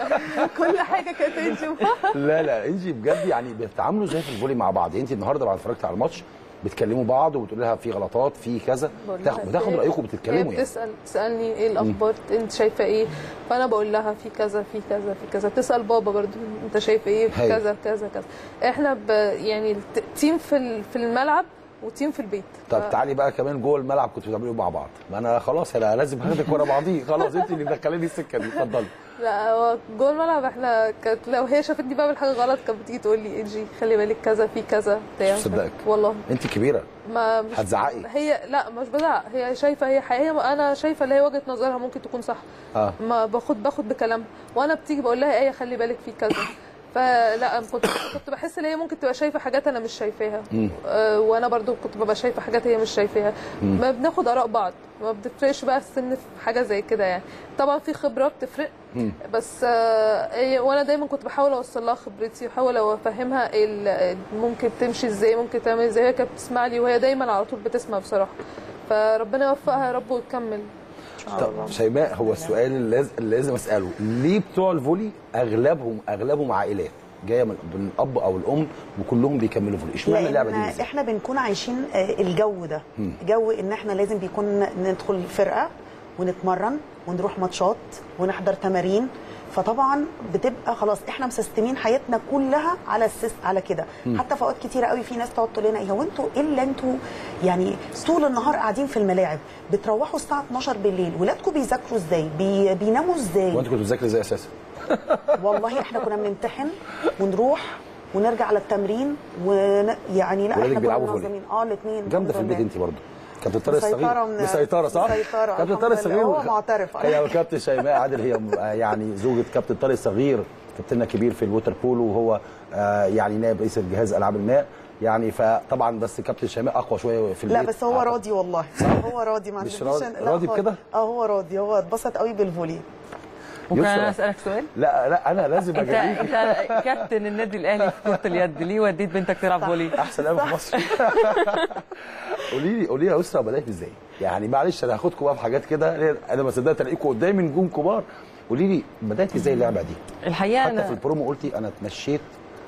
فكل حاجه كانت انتي لا لا انجي بجد يعني بتتعاملوا ازاي في الفولي مع بعض انت النهارده بعد اتفرجت على الماتش بتكلموا بعض وبتقول لها في غلطات في كذا بقول بتاخد لها بتاخد إيه؟ رايكم هي بتتكلموا يعني بتسال تسالني ايه الاخبار انت شايفه ايه فانا بقول لها في كذا في كذا في كذا تسال بابا برضو انت شايف ايه في هايل. كذا كذا كذا احنا ب يعني الت- تيم في ال- في الملعب وتيم في البيت طب ف- تعالي بقى كمان جوه الملعب كنتوا بتعملوا مع بعض ما انا خلاص انا لازم اخدك ورا بعضيه خلاص انت اللي مدخلاني السكه دي اتفضلي لا هو جوه الملعب احنا كانت لو هي شافتني بعمل حاجه غلط كانت بتيجي تقول لي انجي خلي بالك كذا في كذا بتاع مصدقك. والله انت كبيره ما مش هتزعقي. هي لا مش بزعق هي شايفه هي حقيقه انا شايفه اللي هي وجهه نظرها ممكن تكون صح اه ما باخد باخد بكلامها وانا بتيجي بقول لها ايه خلي بالك في كذا فلا أنا كنت كنت بحس ان هي ممكن تبقى شايفه حاجات انا مش شايفاها آه وانا برضو كنت ببقى شايفه حاجات هي مش شايفاها ما بناخد اراء بعض ما بتفرقش بقى السن في حاجه زي كده يعني طبعا في خبره بتفرق بس آه إيه، وانا دايما كنت بحاول اوصل لها خبرتي بحاول افهمها إيه ال- ممكن تمشي ازاي ممكن تعمل ازاي هي كانت بتسمع لي وهي دايما على طول بتسمع بصراحه فربنا يوفقها يا رب وتكمل طب شيماء هو السؤال اللي لازم, اللي لازم اساله ليه بتوع الفولي اغلبهم اغلبهم عائلات جايه من من الاب او الام وكلهم بيكملوا فولي اشمعنى اللعبه دي لان بالذات؟ احنا بنكون عايشين آه، الجو ده جو ان احنا لازم بيكون ندخل فرقه ونتمرن ونروح ماتشات ونحضر تمارين فطبعا بتبقى خلاص احنا مسستمين حياتنا كلها على السيس على كده حتى في اوقات كتيره قوي في ناس تقعد تقول لنا ايه هو انتوا ايه اللي انتوا يعني طول النهار قاعدين في الملاعب بتروحوا الساعه 12 بالليل ولادكم بيذاكروا ازاي بي بيناموا ازاي وانت كنت بتذاكري ازاي اساسا؟ والله احنا كنا بنمتحن ونروح ونرجع على التمرين ويعني لا ولادك احنا كنا بيلعبوا فولي؟ منظمين اه الاثنين جامده في البيت انت برضه كابتن طارق مسيطرة الصغير من- مسيطره صح؟ مسيطرة، كابتن الحمد طارق لله. الصغير هو وخ- معترف. هي كابتن شيماء عادل هي م- يعني زوجة كابتن طارق الصغير كابتننا الكبير في الووتر بولو وهو آه يعني نائب رئيس الجهاز العاب الماء يعني فطبعا بس كابتن شيماء اقوى شويه في البيت لا بس هو أعتقد. راضي والله هو راضي ما مش عندوش- راضي- لا راضي خالص. بكده؟ اه هو راضي هو اتبسط قوي بالفولي ممكن يسرا. انا اسالك سؤال لا لا انا لازم انت اجيب انت كابتن النادي الاهلي في كره اليد ليه وديت بنتك تلعب فولي احسن قوي في مصر قولي لي قولي لي يا اسره بدات ازاي يعني معلش انا هاخدكم بقى في حاجات كده انا ما صدقت الاقيكم قدامي نجوم كبار قولي لي بدات ازاي اللعبه دي الحقيقه حتى في انا البرومو قلتي انا اتمشيت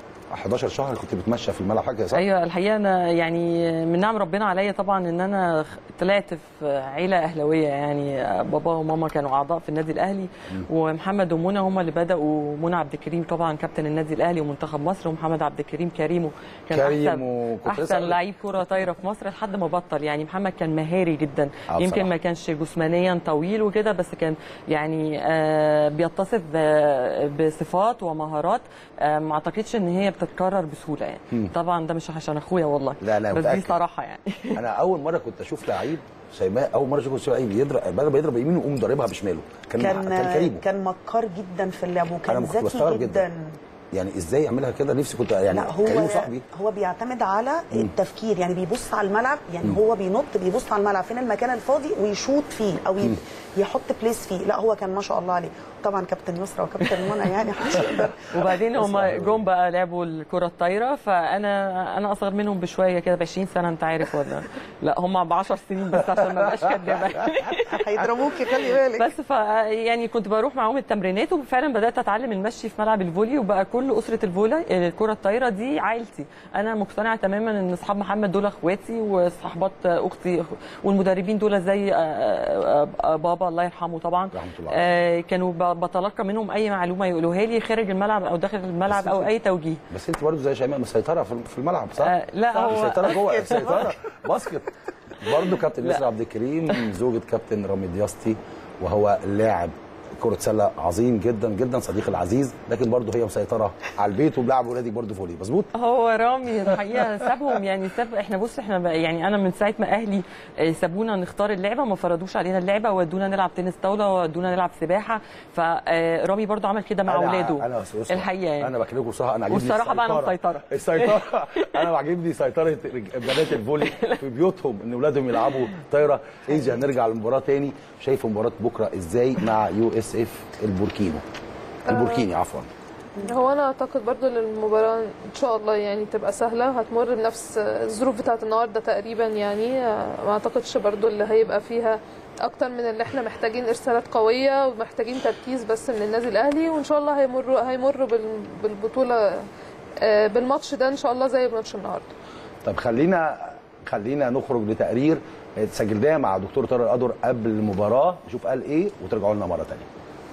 11 شهر كنت بتمشى في الملعب حاجه صح ايوه الحقيقه انا يعني من نعم ربنا عليا طبعا ان انا خ- طلعت في عيله اهلاويه يعني بابا وماما كانوا اعضاء في النادي الاهلي ومحمد ومنى هم اللي بداوا منى عبد الكريم طبعا كابتن النادي الاهلي ومنتخب مصر ومحمد عبد الكريم كريمو كان كريم احسن وكنت لسه احسن أقول- لعيب كره طايره في مصر لحد ما بطل يعني محمد كان مهاري جدا آه يمكن بصراحة. ما كانش جسمانيا طويل وكده بس كان يعني آه بيتصف ب- بصفات ومهارات آه ما اعتقدش ان هي بتتكرر بسهوله يعني طبعا ده مش عشان اخويا والله لا، لا، بس دي متأكد. صراحه يعني انا اول مره كنت اشوف لعيب شيماء اول مره اشوف لعيب يضرب بدل ما يضرب يمينه يقوم ضاربها بشماله كان كان, كان كريم كان مكار جدا في اللعب أنا وكان كنت بستغرب ذكي جداً. جدا يعني ازاي يعملها كده نفسي كنت يعني لا هو كريم صاحبي هو بيعتمد على التفكير يعني بيبص على الملعب يعني هو بينط بيبص على الملعب فين المكان الفاضي ويشوط فيه او ي- يحط بليس فيه لا هو كان ما شاء الله عليه طبعا كابتن يسرا وكابتن منى يعني محدش يقدر وبعدين هم جم بقى لعبوا الكره الطايره فانا انا اصغر منهم بشويه كده ب 20 سنه انت عارف ولا لا هم ب 10 سنين بس عشان ما ابقاش كدابه هيضربوكي خلي بالك بس ف يعني كنت بروح معاهم التمرينات وفعلا بدات اتعلم المشي في ملعب الفولي وبقى كل اسره الفولي الكره الطايره دي عائلتي انا مقتنعه تماما ان اصحاب محمد دول اخواتي وصحبات اختي والمدربين دول زي آه، آه، آه، بابا الله يرحمه طبعا رحمة الله آه، كانوا ب- بتلقى منهم اي معلومه يقولوها لي خارج الملعب او داخل الملعب بس او انت- اي توجيه بس انت برضه زي شيماء مسيطره في في الملعب صح؟ آه، لا، صح هو- مسيطره جوه مسيطره باسكت برضه كابتن لا. يسرا عبد الكريم زوجة كابتن رامي دياستي وهو لاعب كرة سلة عظيم جدا جدا صديقي العزيز لكن برضه هي مسيطرة على البيت وبلعب ولادي برضه فولي مظبوط؟ هو رامي الحقيقه سابهم يعني ساب احنا بص احنا بقى يعني انا من ساعه ما اهلي آه، سابونا نختار اللعبه ما فرضوش علينا اللعبه ودونا نلعب تنس طاوله ودونا نلعب سباحه فرامي برضو عمل كده مع أنا- اولاده انا أسرة. الحقيقه يعني انا بكلمكم بصراحه انا عاجبني والصراحة بقى أنا السيطرة. مسيطرة. السيطره انا عاجبني سيطره رج- بنات الفولي في بيوتهم ان اولادهم يلعبوا طايره ايجي هنرجع للمباراه تاني شايف مباراه بكره ازاي مع يو اس اف البوركينو البوركيني عفوا هو انا اعتقد برضو ان المباراه ان شاء الله يعني تبقى سهله وهتمر بنفس الظروف بتاعه النهارده تقريبا يعني ما اعتقدش برضو اللي هيبقى فيها اكتر من اللي احنا محتاجين ارسالات قويه ومحتاجين تركيز بس من النادي الاهلي وان شاء الله هيمروا هيمروا بال- بالبطوله آه، بالماتش ده ان شاء الله زي ماتش النهارده طب خلينا خلينا نخرج لتقرير سجلناه مع دكتور طارق القدر قبل المباراه نشوف قال ايه وترجعوا لنا مره ثانيه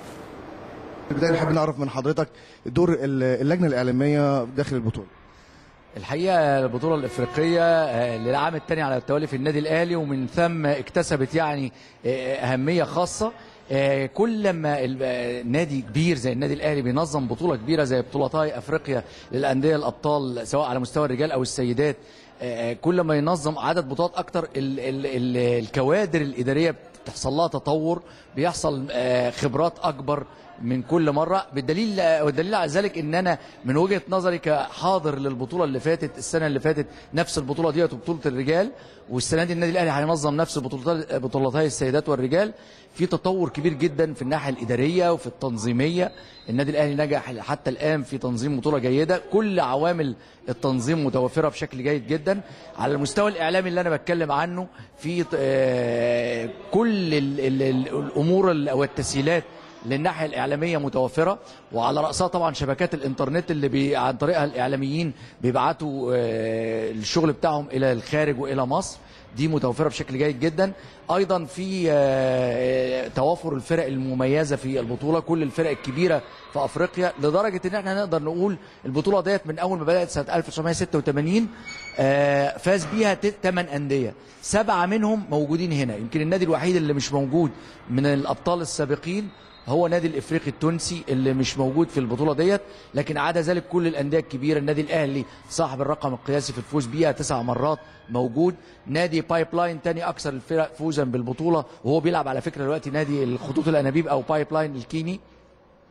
في البدايه نحب نعرف من حضرتك دور ال- اللجنه الاعلاميه داخل البطوله الحقيقه البطوله الافريقيه آه، للعام الثاني على التوالي في النادي الاهلي ومن ثم اكتسبت يعني آه، اهميه خاصه آه، كل ما ال- آه، نادي كبير زي النادي الاهلي بينظم بطوله كبيره زي بطولتي افريقيا للانديه الابطال سواء على مستوى الرجال او السيدات آه، كل ما ينظم عدد بطولات اكتر ال ال ال الكوادر الاداريه بتحصل لها تطور بيحصل آه، خبرات اكبر من كل مره بالدليل والدليل على ذلك ان انا من وجهه نظري كحاضر للبطوله اللي فاتت السنه اللي فاتت نفس البطوله ديت وبطوله الرجال والسنه دي النادي الاهلي هينظم نفس بطولتي بطولتي السيدات والرجال في تطور كبير جدا في الناحيه الاداريه وفي التنظيميه النادي الاهلي نجح حتى الان في تنظيم بطوله جيده كل عوامل التنظيم متوفره بشكل جيد جدا على المستوى الاعلامي اللي انا بتكلم عنه في آه، كل ال ال ال الامور ال- والتسهيلات للناحيه الاعلاميه متوفره وعلى راسها طبعا شبكات الانترنت اللي بي عن طريقها الاعلاميين بيبعتوا آه، الشغل بتاعهم الى الخارج والى مصر دي متوفره بشكل جيد جدا ايضا في آه، توافر الفرق المميزه في البطوله كل الفرق الكبيره في افريقيا لدرجه ان احنا نقدر نقول البطوله ديت من اول ما بدات سنه 1986 آه، فاز بيها 8 انديه سبعه منهم موجودين هنا يمكن النادي الوحيد اللي مش موجود من الابطال السابقين هو نادي الافريقي التونسي اللي مش موجود في البطوله ديت لكن عدا ذلك كل الانديه الكبيره النادي الاهلي صاحب الرقم القياسي في الفوز بيها تسع مرات موجود نادي بايب لاين تاني اكثر الفرق فوزا بالبطوله وهو بيلعب على فكره دلوقتي نادي الخطوط الانابيب او بايب لاين الكيني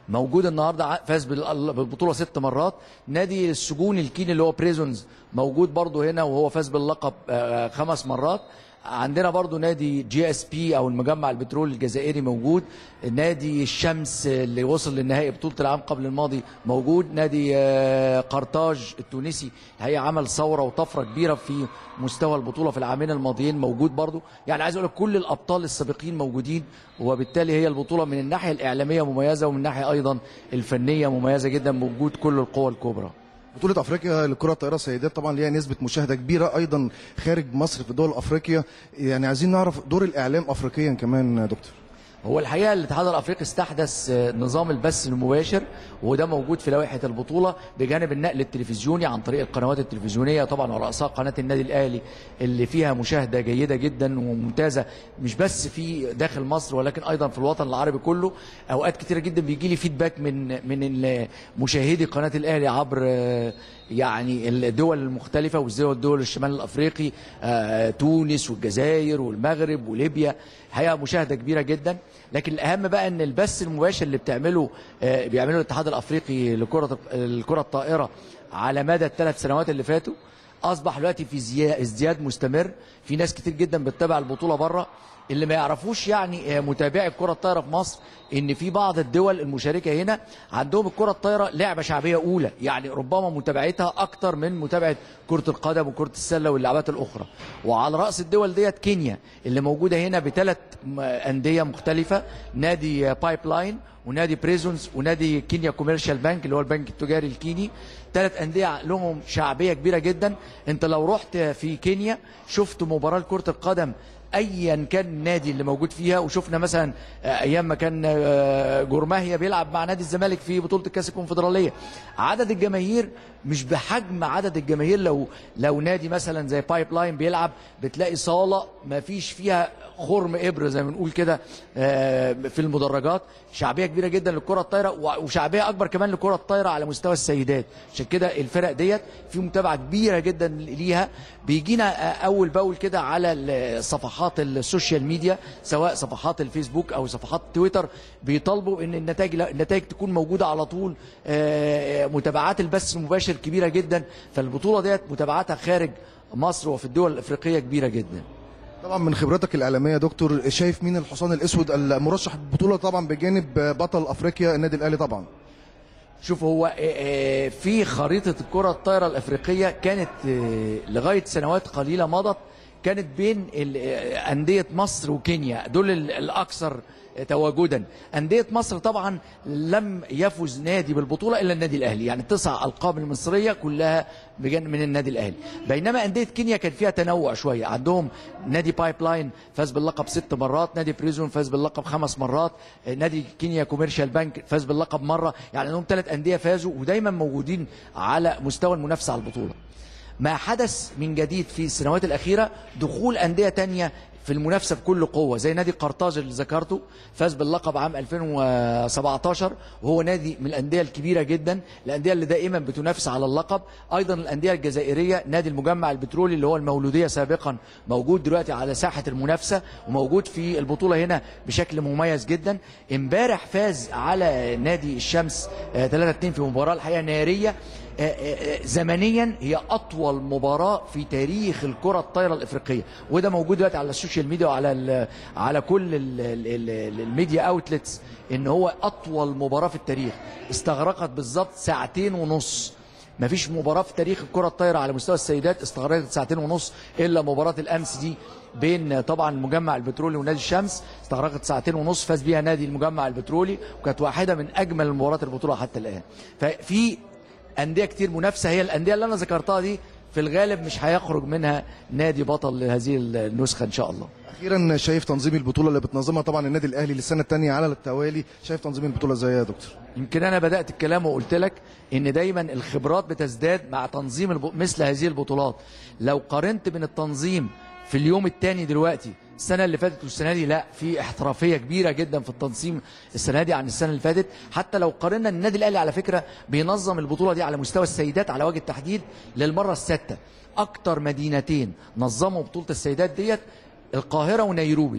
موجود النهارده ع- فاز بال- بالبطوله ست مرات نادي السجون الكيني اللي هو بريزونز موجود برضو هنا وهو فاز باللقب آه، خمس مرات عندنا برضو نادي جي اس بي او المجمع البترول الجزائري موجود نادي الشمس اللي وصل للنهائي بطولة العام قبل الماضي موجود نادي آه، قرطاج التونسي الحقيقة عمل ثورة وطفرة كبيرة في مستوى البطولة في العامين الماضيين موجود برضو يعني عايز اقول لك كل الابطال السابقين موجودين وبالتالي هي البطولة من الناحية الإعلامية مميزة ومن الناحية أيضا الفنية مميزة جدا موجود كل القوى الكبرى بطولة افريقيا لكرة الطائرة السيدات طبعا ليها نسبة مشاهدة كبيرة ايضا خارج مصر في دول افريقيا يعني عايزين نعرف دور الاعلام افريقيا كمان يا دكتور هو الحقيقه الاتحاد الافريقي استحدث آه، نظام البث المباشر وده موجود في لائحه البطوله بجانب النقل التلفزيوني عن طريق القنوات التلفزيونيه طبعا ورأسها قناه النادي الاهلي اللي فيها مشاهده جيده جدا وممتازه مش بس في داخل مصر ولكن ايضا في الوطن العربي كله اوقات كتيره جدا بيجي لي فيدباك من من ال- مشاهدي قناه الاهلي عبر آه، يعني الدول المختلفه والدول الدول الشمال الافريقي آه، تونس والجزائر والمغرب وليبيا الحقيقه مشاهده كبيره جدا لكن الاهم بقى ان البث المباشر اللي بتعمله آه، بيعمله الاتحاد الافريقي لكره الكره الطائره على مدى الثلاث سنوات اللي فاتوا اصبح دلوقتي في زيا- ازدياد مستمر في ناس كتير جدا بتتابع البطوله بره اللي ما يعرفوش يعني آه، متابعي الكره الطايره في مصر ان في بعض الدول المشاركه هنا عندهم الكره الطايره لعبه شعبيه اولى يعني ربما متابعتها اكتر من متابعه كره القدم وكره السله واللعبات الاخرى وعلى راس الدول ديت كينيا اللي موجوده هنا بثلاث م- انديه مختلفه نادي بايب لاين ونادي بريزونز ونادي كينيا كوميرشال بانك اللي هو البنك التجاري الكيني ثلاث انديه لهم شعبيه كبيره جدا انت لو رحت في كينيا شفت مباراه لكره القدم ايا كان النادي اللي موجود فيها وشفنا مثلا آه، ايام ما كان آه، جورماهيا بيلعب مع نادي الزمالك في بطوله الكاس الكونفدراليه عدد الجماهير مش بحجم عدد الجماهير لو لو نادي مثلا زي بايب لاين بيلعب بتلاقي صاله ما فيش فيها خرم ابره زي ما بنقول كده آه، في المدرجات شعبيه كبيره جدا للكره الطايره و- وشعبيه اكبر كمان للكره الطايره على مستوى السيدات عشان كده الفرق ديت في متابعه كبيره جدا ليها بيجينا آه، اول باول كده على ال- صفحات السوشيال ميديا سواء صفحات الفيسبوك او صفحات تويتر بيطالبوا ان النتائج النتائج تكون موجوده على طول آه، آه، متابعات البث المباشر كبيره جدا فالبطوله ديت متابعاتها خارج مصر وفي الدول الافريقيه كبيره جدا طبعا من خبرتك الاعلاميه يا دكتور شايف مين الحصان الاسود المرشح بالبطوله طبعا بجانب بطل افريقيا النادي الاهلي طبعا شوف هو آه، آه، في خريطة الكرة الطايرة الأفريقية كانت آه، لغاية سنوات قليلة مضت كانت بين ال- آه، أندية مصر وكينيا دول ال- الأكثر تواجدا أندية مصر طبعا لم يفز نادي بالبطولة إلا النادي الأهلي يعني تسع ألقاب المصرية كلها بجن من النادي الأهلي بينما أندية كينيا كان فيها تنوع شوية عندهم نادي بايب لاين فاز باللقب ست مرات نادي بريزون فاز باللقب خمس مرات آه، نادي كينيا كوميرشال بانك فاز باللقب مرة يعني عندهم ثلاث أندية فازوا ودايما موجودين على مستوى المنافسة على البطولة ما حدث من جديد في السنوات الأخيرة دخول أندية تانية في المنافسة بكل قوة زي نادي قرطاج اللي ذكرته فاز باللقب عام 2017 وهو نادي من الأندية الكبيرة جدا الأندية اللي دائما بتنافس على اللقب أيضا الأندية الجزائرية نادي المجمع البترولي اللي هو المولودية سابقا موجود دلوقتي على ساحة المنافسة وموجود في البطولة هنا بشكل مميز جدا امبارح فاز على نادي الشمس 3-2 في مباراة الحقيقة نارية آه، آه، آه، زمنيا هي اطول مباراه في تاريخ الكره الطايره الافريقيه وده موجود دلوقتي على السوشيال ميديا وعلى ال على كل ال- ال- ال- الميديا اوتلتس ان هو اطول مباراه في التاريخ استغرقت بالظبط ساعتين ونص ما فيش مباراه في تاريخ الكره الطايره على مستوى السيدات استغرقت ساعتين ونص الا مباراه الامس دي بين طبعا المجمع البترولي ونادي الشمس استغرقت ساعتين ونص فاز بيها نادي المجمع البترولي وكانت واحده من اجمل مباريات البطوله حتى الان ففي انديه كتير منافسه هي الانديه اللي انا ذكرتها دي في الغالب مش هيخرج منها نادي بطل لهذه النسخه ان شاء الله اخيرا شايف تنظيم البطوله اللي بتنظمها طبعا النادي الاهلي للسنه الثانيه على التوالي شايف تنظيم البطوله ازاي يا دكتور يمكن انا بدات الكلام وقلت لك ان دايما الخبرات بتزداد مع تنظيم الب... مثل هذه البطولات لو قارنت بين التنظيم في اليوم الثاني دلوقتي السنه اللي فاتت والسنه دي لا في احترافيه كبيره جدا في التنظيم السنه دي عن السنه اللي فاتت حتى لو قارنا النادي الاهلي على فكره بينظم البطوله دي على مستوى السيدات على وجه التحديد للمره السادسه اكتر مدينتين نظموا بطوله السيدات ديت القاهره ونيروبي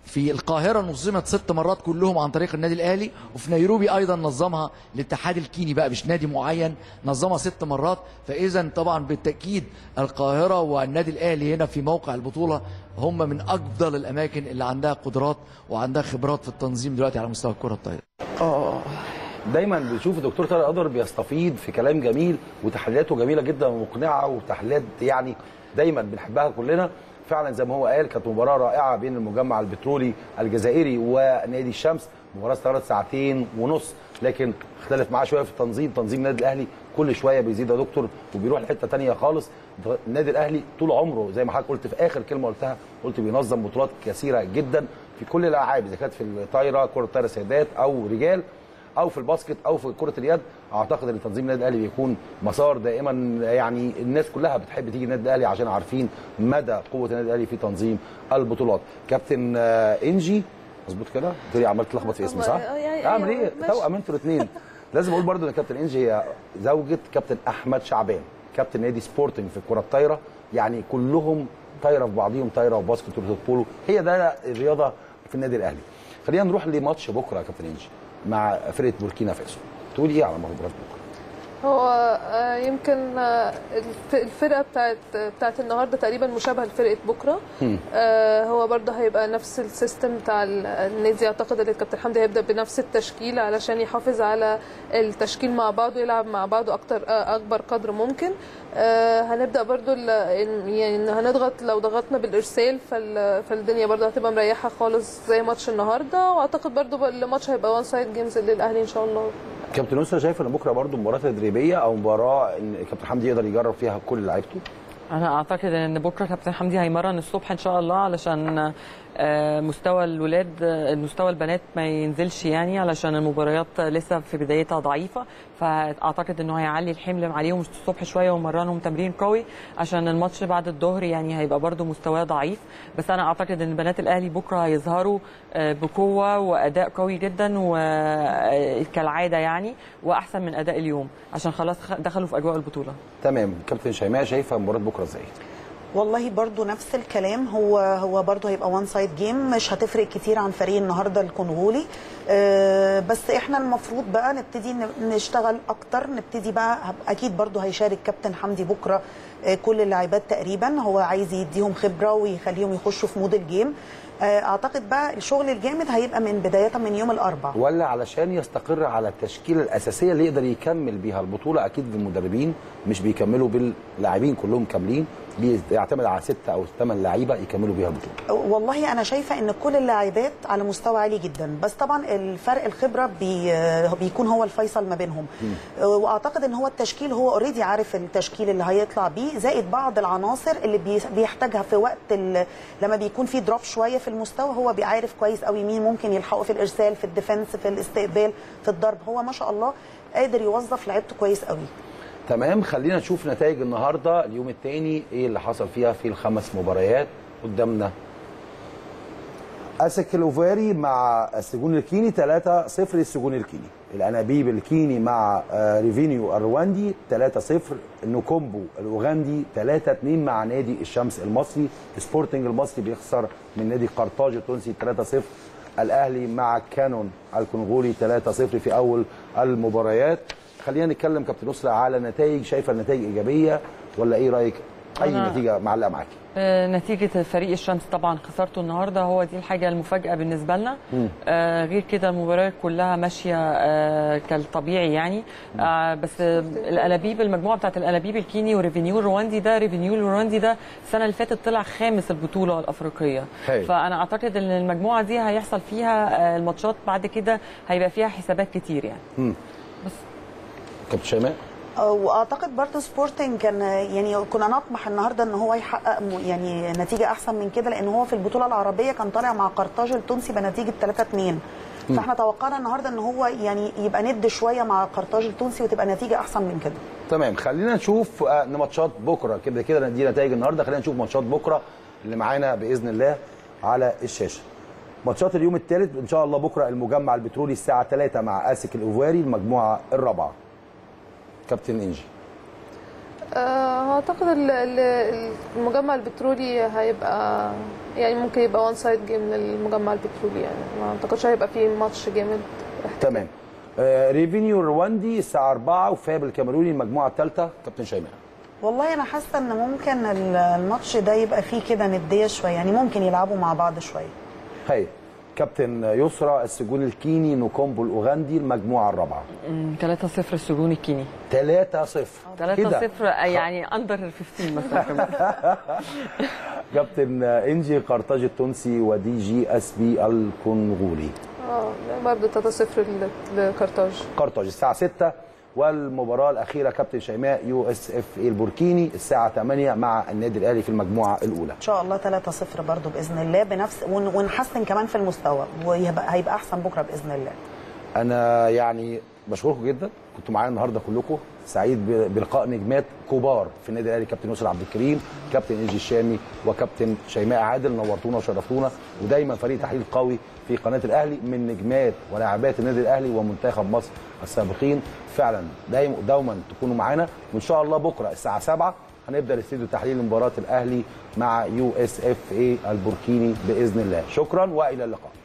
في القاهرة نظمت ست مرات كلهم عن طريق النادي الأهلي وفي نيروبي أيضا نظمها الاتحاد الكيني بقى مش نادي معين نظمها ست مرات فإذا طبعا بالتأكيد القاهرة والنادي الأهلي هنا في موقع البطولة هم من أفضل الأماكن اللي عندها قدرات وعندها خبرات في التنظيم دلوقتي على مستوى الكرة الطايرة اه دايما بنشوف الدكتور طارق قدر بيستفيض في كلام جميل وتحليلاته جميله جدا ومقنعه وتحليلات يعني دايما بنحبها كلنا فعلا زي ما هو قال كانت مباراه رائعه بين المجمع البترولي الجزائري ونادي الشمس مباراه استغرقت ساعتين ونص لكن اختلف معاه شويه في التنظيم تنظيم النادي الاهلي كل شويه بيزيد يا دكتور وبيروح لحته ثانيه خالص النادي الاهلي طول عمره زي ما حضرتك قلت في اخر كلمه قلتها قلت بينظم بطولات كثيره جدا في كل الالعاب اذا كانت في الطايره كره الطايره سيدات او رجال او في الباسكت او في كره اليد اعتقد ان تنظيم النادي الاهلي بيكون مسار دائما يعني الناس كلها بتحب تيجي النادي الاهلي عشان عارفين مدى قوه النادي الاهلي في تنظيم البطولات كابتن آه، انجي مظبوط كده قلت لي عمال تلخبط في اسمي صح يعني- اعمل ايه ماشي. توأم انتوا الاثنين لازم اقول برضو ان كابتن انجي هي زوجة كابتن احمد شعبان كابتن نادي سبورتنج في الكره الطايره يعني كلهم طايره في بعضيهم طايره وباسكت وبولو هي ده الرياضه في النادي الاهلي خلينا نروح لماتش بكره يا كابتن انجي مع فرقه بوركينا فاسو تقول ايه على مباراه بكره هو آه، يمكن آه، الف- الفرقه بتاعت بتاعت النهارده تقريبا مشابهه لفرقه بكره مم. آه، هو برضه هيبقى نفس السيستم بتاع ال- النادي اعتقد ان الكابتن حمدي هيبدا بنفس التشكيل علشان يحافظ على التشكيل مع بعض ويلعب مع بعض اكتر آه، اكبر قدر ممكن آه، هنبدا برضه ال- إن- يعني إن هنضغط لو ضغطنا بالارسال فال- فالدنيا برضه هتبقى مريحه خالص زي ماتش النهارده واعتقد برضه الماتش هيبقى وان سايد جيمز للاهلي ان شاء الله كابتن نصر شايف ان بكره برضو مباراه تدريبيه او مباراه ان كابتن حمدي يقدر يجرب فيها كل لعيبته انا اعتقد ان بكره كابتن حمدي هيمرن الصبح ان شاء الله علشان آه، مستوى الولاد آه، مستوى البنات ما ينزلش يعني علشان المباريات لسه في بدايتها ضعيفه فاعتقد انه هيعلي الحمل عليهم الصبح شويه ويمرنهم تمرين قوي عشان الماتش بعد الظهر يعني هيبقى برده مستواه ضعيف بس انا اعتقد ان بنات الاهلي بكره هيظهروا آه، بقوه واداء قوي جدا وكالعاده يعني واحسن من اداء اليوم عشان خلاص خ- دخلوا في اجواء البطوله تمام كابتن شيماء شايفه مباراه بكره ازاي والله برضو نفس الكلام هو هو برضو هيبقى وان سايد جيم مش هتفرق كتير عن فريق النهارده الكونغولي آه، بس احنا المفروض بقى نبتدي ن- نشتغل اكتر نبتدي بقى هب- اكيد برضو هيشارك كابتن حمدي بكره آه، كل اللاعبات تقريبا هو عايز يديهم خبره ويخليهم يخشوا في مود الجيم آه، اعتقد بقى الشغل الجامد هيبقى من بدايه من يوم الاربعاء ولا علشان يستقر على التشكيله الاساسيه اللي يقدر يكمل بيها البطوله اكيد المدربين مش بيكملوا باللاعبين كلهم كاملين بيعتمد على ستة او ثمان لعيبه يكملوا بيها البطوله والله انا شايفه ان كل اللاعبات على مستوى عالي جدا بس طبعا الفرق الخبره بي بيكون هو الفيصل ما بينهم واعتقد ان هو التشكيل هو اوريدي عارف التشكيل اللي هيطلع بيه زائد بعض العناصر اللي بي- بيحتاجها في وقت ال- لما بيكون في دروب شويه في المستوى هو بيعرف كويس قوي مين ممكن يلحقه في الارسال في الديفنس في الاستقبال في الضرب هو ما شاء الله قادر يوظف لعيبته كويس قوي تمام خلينا نشوف نتائج النهارده اليوم الثاني ايه اللي حصل فيها في الخمس مباريات قدامنا اسك الاوفاري مع السجون الكيني 3-0 للسجون الكيني الانابيب الكيني مع آه، ريفينيو الرواندي 3-0 نوكومبو الاوغندي 3-2 مع نادي الشمس المصري سبورتنج المصري بيخسر من نادي قرطاج التونسي 3-0 الاهلي مع كانون الكونغولي 3-0 في اول المباريات خلينا نتكلم كابتن نصر على نتائج شايفه النتائج ايجابيه ولا ايه رايك اي أنا- نتيجه معلقه معاكي آه، نتيجة فريق الشمس طبعا خسارته النهارده هو دي الحاجة المفاجأة بالنسبة لنا آه غير كده المباريات كلها ماشية آه كالطبيعي يعني آه بس آه الأنابيب المجموعة بتاعت الأنابيب الكيني وريفينيو الرواندي ده ريفينيو الرواندي ده السنة اللي فاتت طلع خامس البطولة الأفريقية هايل. فأنا أعتقد إن المجموعة دي هيحصل فيها آه الماتشات بعد كده هيبقى فيها حسابات كتير يعني كابتن شيماء واعتقد برضه سبورتنج كان يعني كنا نطمح النهارده ان هو يحقق م- يعني نتيجه احسن من كده لان هو في البطوله العربيه كان طالع مع قرطاج التونسي بنتيجه 3 2 فاحنا توقعنا النهارده ان هو يعني يبقى ند شويه مع قرطاج التونسي وتبقى نتيجه احسن من كده تمام خلينا نشوف آه، إن ماتشات بكره كده كده دي نتائج النهارده خلينا نشوف ماتشات بكره اللي معانا باذن الله على الشاشه ماتشات اليوم الثالث ان شاء الله بكره المجمع البترولي الساعه 3 مع اسك الاوفاري المجموعه الرابعه كابتن انجي آه، اعتقد ال- ال- المجمع البترولي هيبقى يعني ممكن يبقى وان سايد جيم للمجمع البترولي يعني ما اعتقدش هيبقى فيه ماتش جامد تمام آه ريفينيو رواندي الساعه 4 وفاب الكاميروني المجموعه الثالثه كابتن شيماء والله انا حاسه ان ممكن ال- الماتش ده يبقى فيه كده نديه شويه يعني ممكن يلعبوا مع بعض شويه هاي كابتن يسرى السجون الكيني نوكومبو الاوغندي المجموعه الرابعه 3-0 السجون الكيني 3 0 3-0 يعني اندر 15 مثلا كمان كابتن انجي قرطاج التونسي ودي جي اس بي الكونغولي اه برضه 3 0 لكارتاج قرطاج الساعه 6 والمباراه الاخيره كابتن شيماء يو اس اف اي البوركيني الساعه 8 مع النادي الاهلي في المجموعه الاولى ان شاء الله 3-0 برضو باذن الله بنفس ون- ونحسن كمان في المستوى وهيبقى هيبقى احسن بكره باذن الله انا يعني بشكركم جدا كنتوا معايا النهارده كلكم سعيد ب- بلقاء نجمات كبار في النادي الاهلي كابتن يسر عبد الكريم كابتن انجي الشامي وكابتن شيماء عادل نورتونا وشرفتونا ودايما فريق تحليل قوي في قناه الاهلي من نجمات ولاعبات النادي الاهلي ومنتخب مصر السابقين فعلا دايما دوما تكونوا معانا وان شاء الله بكره الساعه 7 هنبدا الاستديو تحليل مباراه الاهلي مع يو اس اف اي البوركيني باذن الله شكرا والى اللقاء